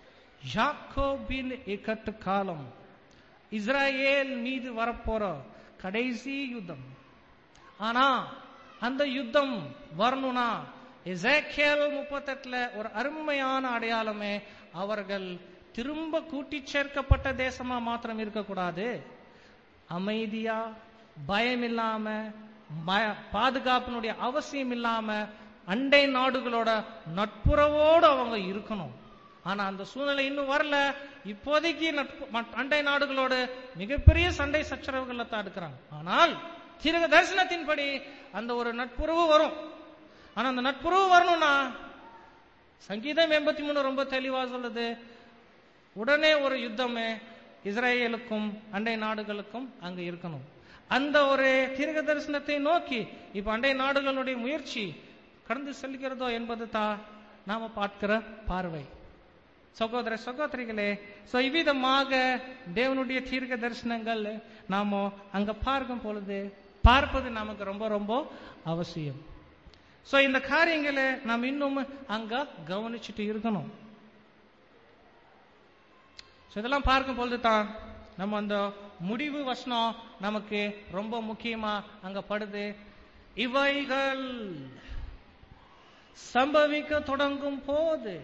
யாக்கோபின் இக்கட்டு காலம் இஸ்ரேல் மீது வரப்போற கடைசி யுத்தம் ஆனா அந்த யுத்தம் வரணும்னா எசேக்கியேல் முப்பத்தெட்டுல ஒரு அருமையான அடையாளமே அவர்கள் திரும்ப கூட்டி சேர்க்கப்பட்ட தேசமா மாத்திரம் இருக்கக்கூடாது அமைதியா பயம் இல்லாம பய- பாதுகாப்பினுடைய அவசியம் இல்லாம அண்டை நாடுகளோட நட்புறவோடு அவங்க இருக்கணும் ஆனா அந்த சூழ்நிலை இன்னும் வரல இப்போதைக்கு நட்பு மட்- அண்டை நாடுகளோடு மிகப்பெரிய சண்டை சச்சரவுகள்ல தான் இருக்கிறாங்க ஆனால் தீர்க்க தரிசனத்தின்படி அந்த ஒரு நட்புறவு வரும் ஆனா அந்த நட்புறவு வரணும்னா சங்கீதம் எண்பத்தி மூணு ரொம்ப தெளிவா சொல்லுது உடனே ஒரு யுத்தமே இஸ்ரேலுக்கும் அண்டை நாடுகளுக்கும் அங்க இருக்கணும் அந்த ஒரு தீர்க்க தரிசனத்தை நோக்கி இப்ப அண்டை நாடுகளுடைய முயற்சி கடந்து செல்கிறதோ என்பது தான் நாம பார்க்கிற பார்வை சகோதர சகோதரிகளே சோ இவ்விதமாக தேவனுடைய தீர்க்க தரிசனங்கள் நாம அங்க பார்க்கும் பொழுது பார்ப்பது நமக்கு ரொம்ப ரொம்ப அவசியம் சோ இந்த காரியங்களை நாம் இன்னும் அங்க கவனிச்சுட்டு இருக்கணும் So, இதெல்லாம் பார்க்கும் பொழுது தான் நம்ம அந்த முடிவு வசனம் நமக்கு ரொம்ப முக்கியமா அங்க படுது இவைகள் சம்பவிக்க தொடங்கும் போது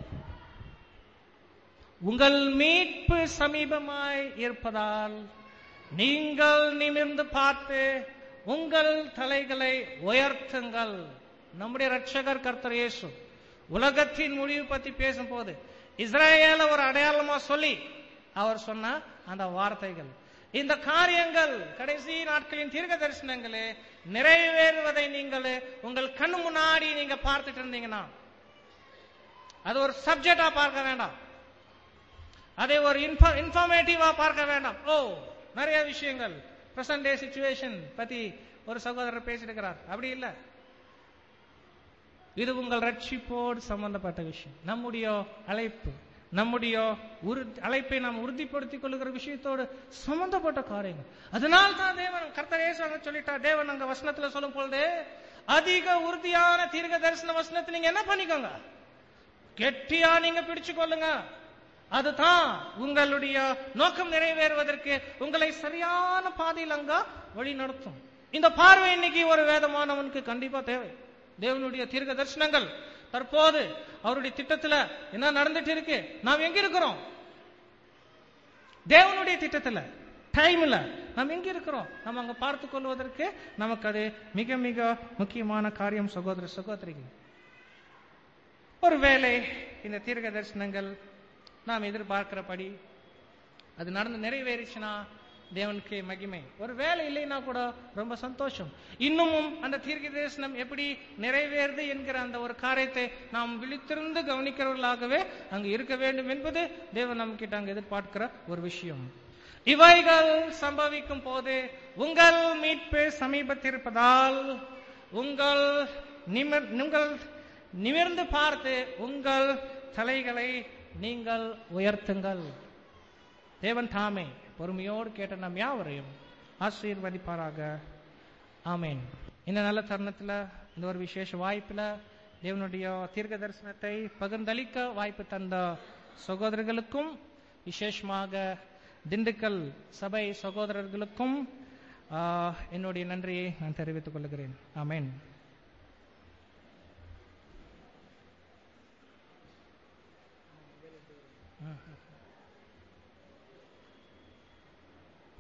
உங்கள் மீட்பு சமீபமாய் இருப்பதால் நீங்கள் நிமிர்ந்து பார்த்து உங்கள் தலைகளை உயர்த்துங்கள் நம்முடைய ரட்சகர் கர்த்தர் இயேசு உலகத்தின் முடிவு பத்தி பேசும்போது இஸ்ரேல ஒரு அடையாளமா சொல்லி அவர் சொன்ன அந்த வார்த்தைகள் இந்த காரியங்கள் கடைசி நாட்களின் தீர்க்க தரிசனங்களே நிறைவேறுவதை நீங்கள் உங்கள் கண்ணு முன்னாடி நீங்க பார்த்துட்டு இருந்தீங்கன்னா அது ஒரு சப்ஜெக்டா பார்க்க வேண்டாம் அதை ஒரு இன்ஃபார்மேட்டிவா பார்க்க வேண்டாம் ஓ நிறைய விஷயங்கள் பிரசன்ட் டே சுச்சுவேஷன் பத்தி ஒரு சகோதரர் பேசிட்டு இருக்கிறார் அப்படி இல்ல இது உங்கள் ரட்சிப்போடு சம்பந்தப்பட்ட விஷயம் நம்முடைய அழைப்பு நம்முடைய உறு- அழைப்பை நாம் உறுதிப்படுத்திக் கொள்ளுகிற விஷயத்தோடு சம்பந்தப்பட்ட காரியங்கள் அதனால் தான் தேவன் கர்த்தர் இயேசு அங்க சொல்லிட்டார் தேவன் அங்க வசனத்துல சொல்லும் பொழுது அதிக உறுதியான தீர்க்க தரிசன வசனத்தை நீங்க என்ன பண்ணிக்கோங்க கெட்டியா நீங்க பிடிச்சு கொள்ளுங்க அதுதான் உங்களுடைய நோக்கம் நிறைவேறுவதற்கு உங்களை சரியான பாதையில் அங்க வழி நடத்தும் இந்த பார்வை இன்னைக்கு ஒரு வேதமானவனுக்கு கண்டிப்பா தேவை தேவனுடைய தீர்க்க தரிசனங்கள் தற்போது அவருடைய திட்டத்துல என்ன நடந்துட்டு இருக்கு நாம் எங்க இருக்கிறோம் தேவனுடைய திட்டத்துல டைம்ல நாம் எங்க இருக்கிறோம் நம்ம அங்க பார்த்து கொள்வதற்கு நமக்கு அது மிக மிக முக்கியமான காரியம் சகோதர சகோதரிகள் ஒருவேளை இந்த தீர்க்க தரிசனங்கள் நாம் எதிர்பார்க்கிறபடி அது நடந்து நிறைவேறிச்சுன்னா தேவனுக்கு மகிமை ஒரு வேலை இல்லைன்னா கூட ரொம்ப சந்தோஷம் இன்னமும் அந்த தீர்க்க தரிசனம் எப்படி நிறைவேறுது என்கிற அந்த ஒரு காரியத்தை நாம் விழித்திருந்து கவனிக்கிறவர்களாகவே அங்கு இருக்க வேண்டும் என்பது தேவன் நம்ம கிட்ட அங்க எதிர்பார்க்கிற ஒரு விஷயம் இவைகள் சம்பவிக்கும் போது உங்கள் மீட்பு சமீபத்திருப்பதால் உங்கள் நிமிர் உங்கள் நிமிர்ந்து பார்த்து உங்கள் தலைகளை நீங்கள் உயர்த்துங்கள் தேவன் தாமே பொறுமையோடு கேட்ட நம் யாவரையும் ஆசீர்வதிப்பாராக ஆமேன் இந்த நல்ல தருணத்துல இந்த ஒரு விசேஷ வாய்ப்புல தேவனுடைய தீர்க்க தரிசனத்தை பகிர்ந்தளிக்க வாய்ப்பு தந்த சகோதரர்களுக்கும் விசேஷமாக திண்டுக்கல் சபை சகோதரர்களுக்கும் ஆஹ், என்னுடைய நன்றியை நான் தெரிவித்துக் கொள்கிறேன் ஆமென்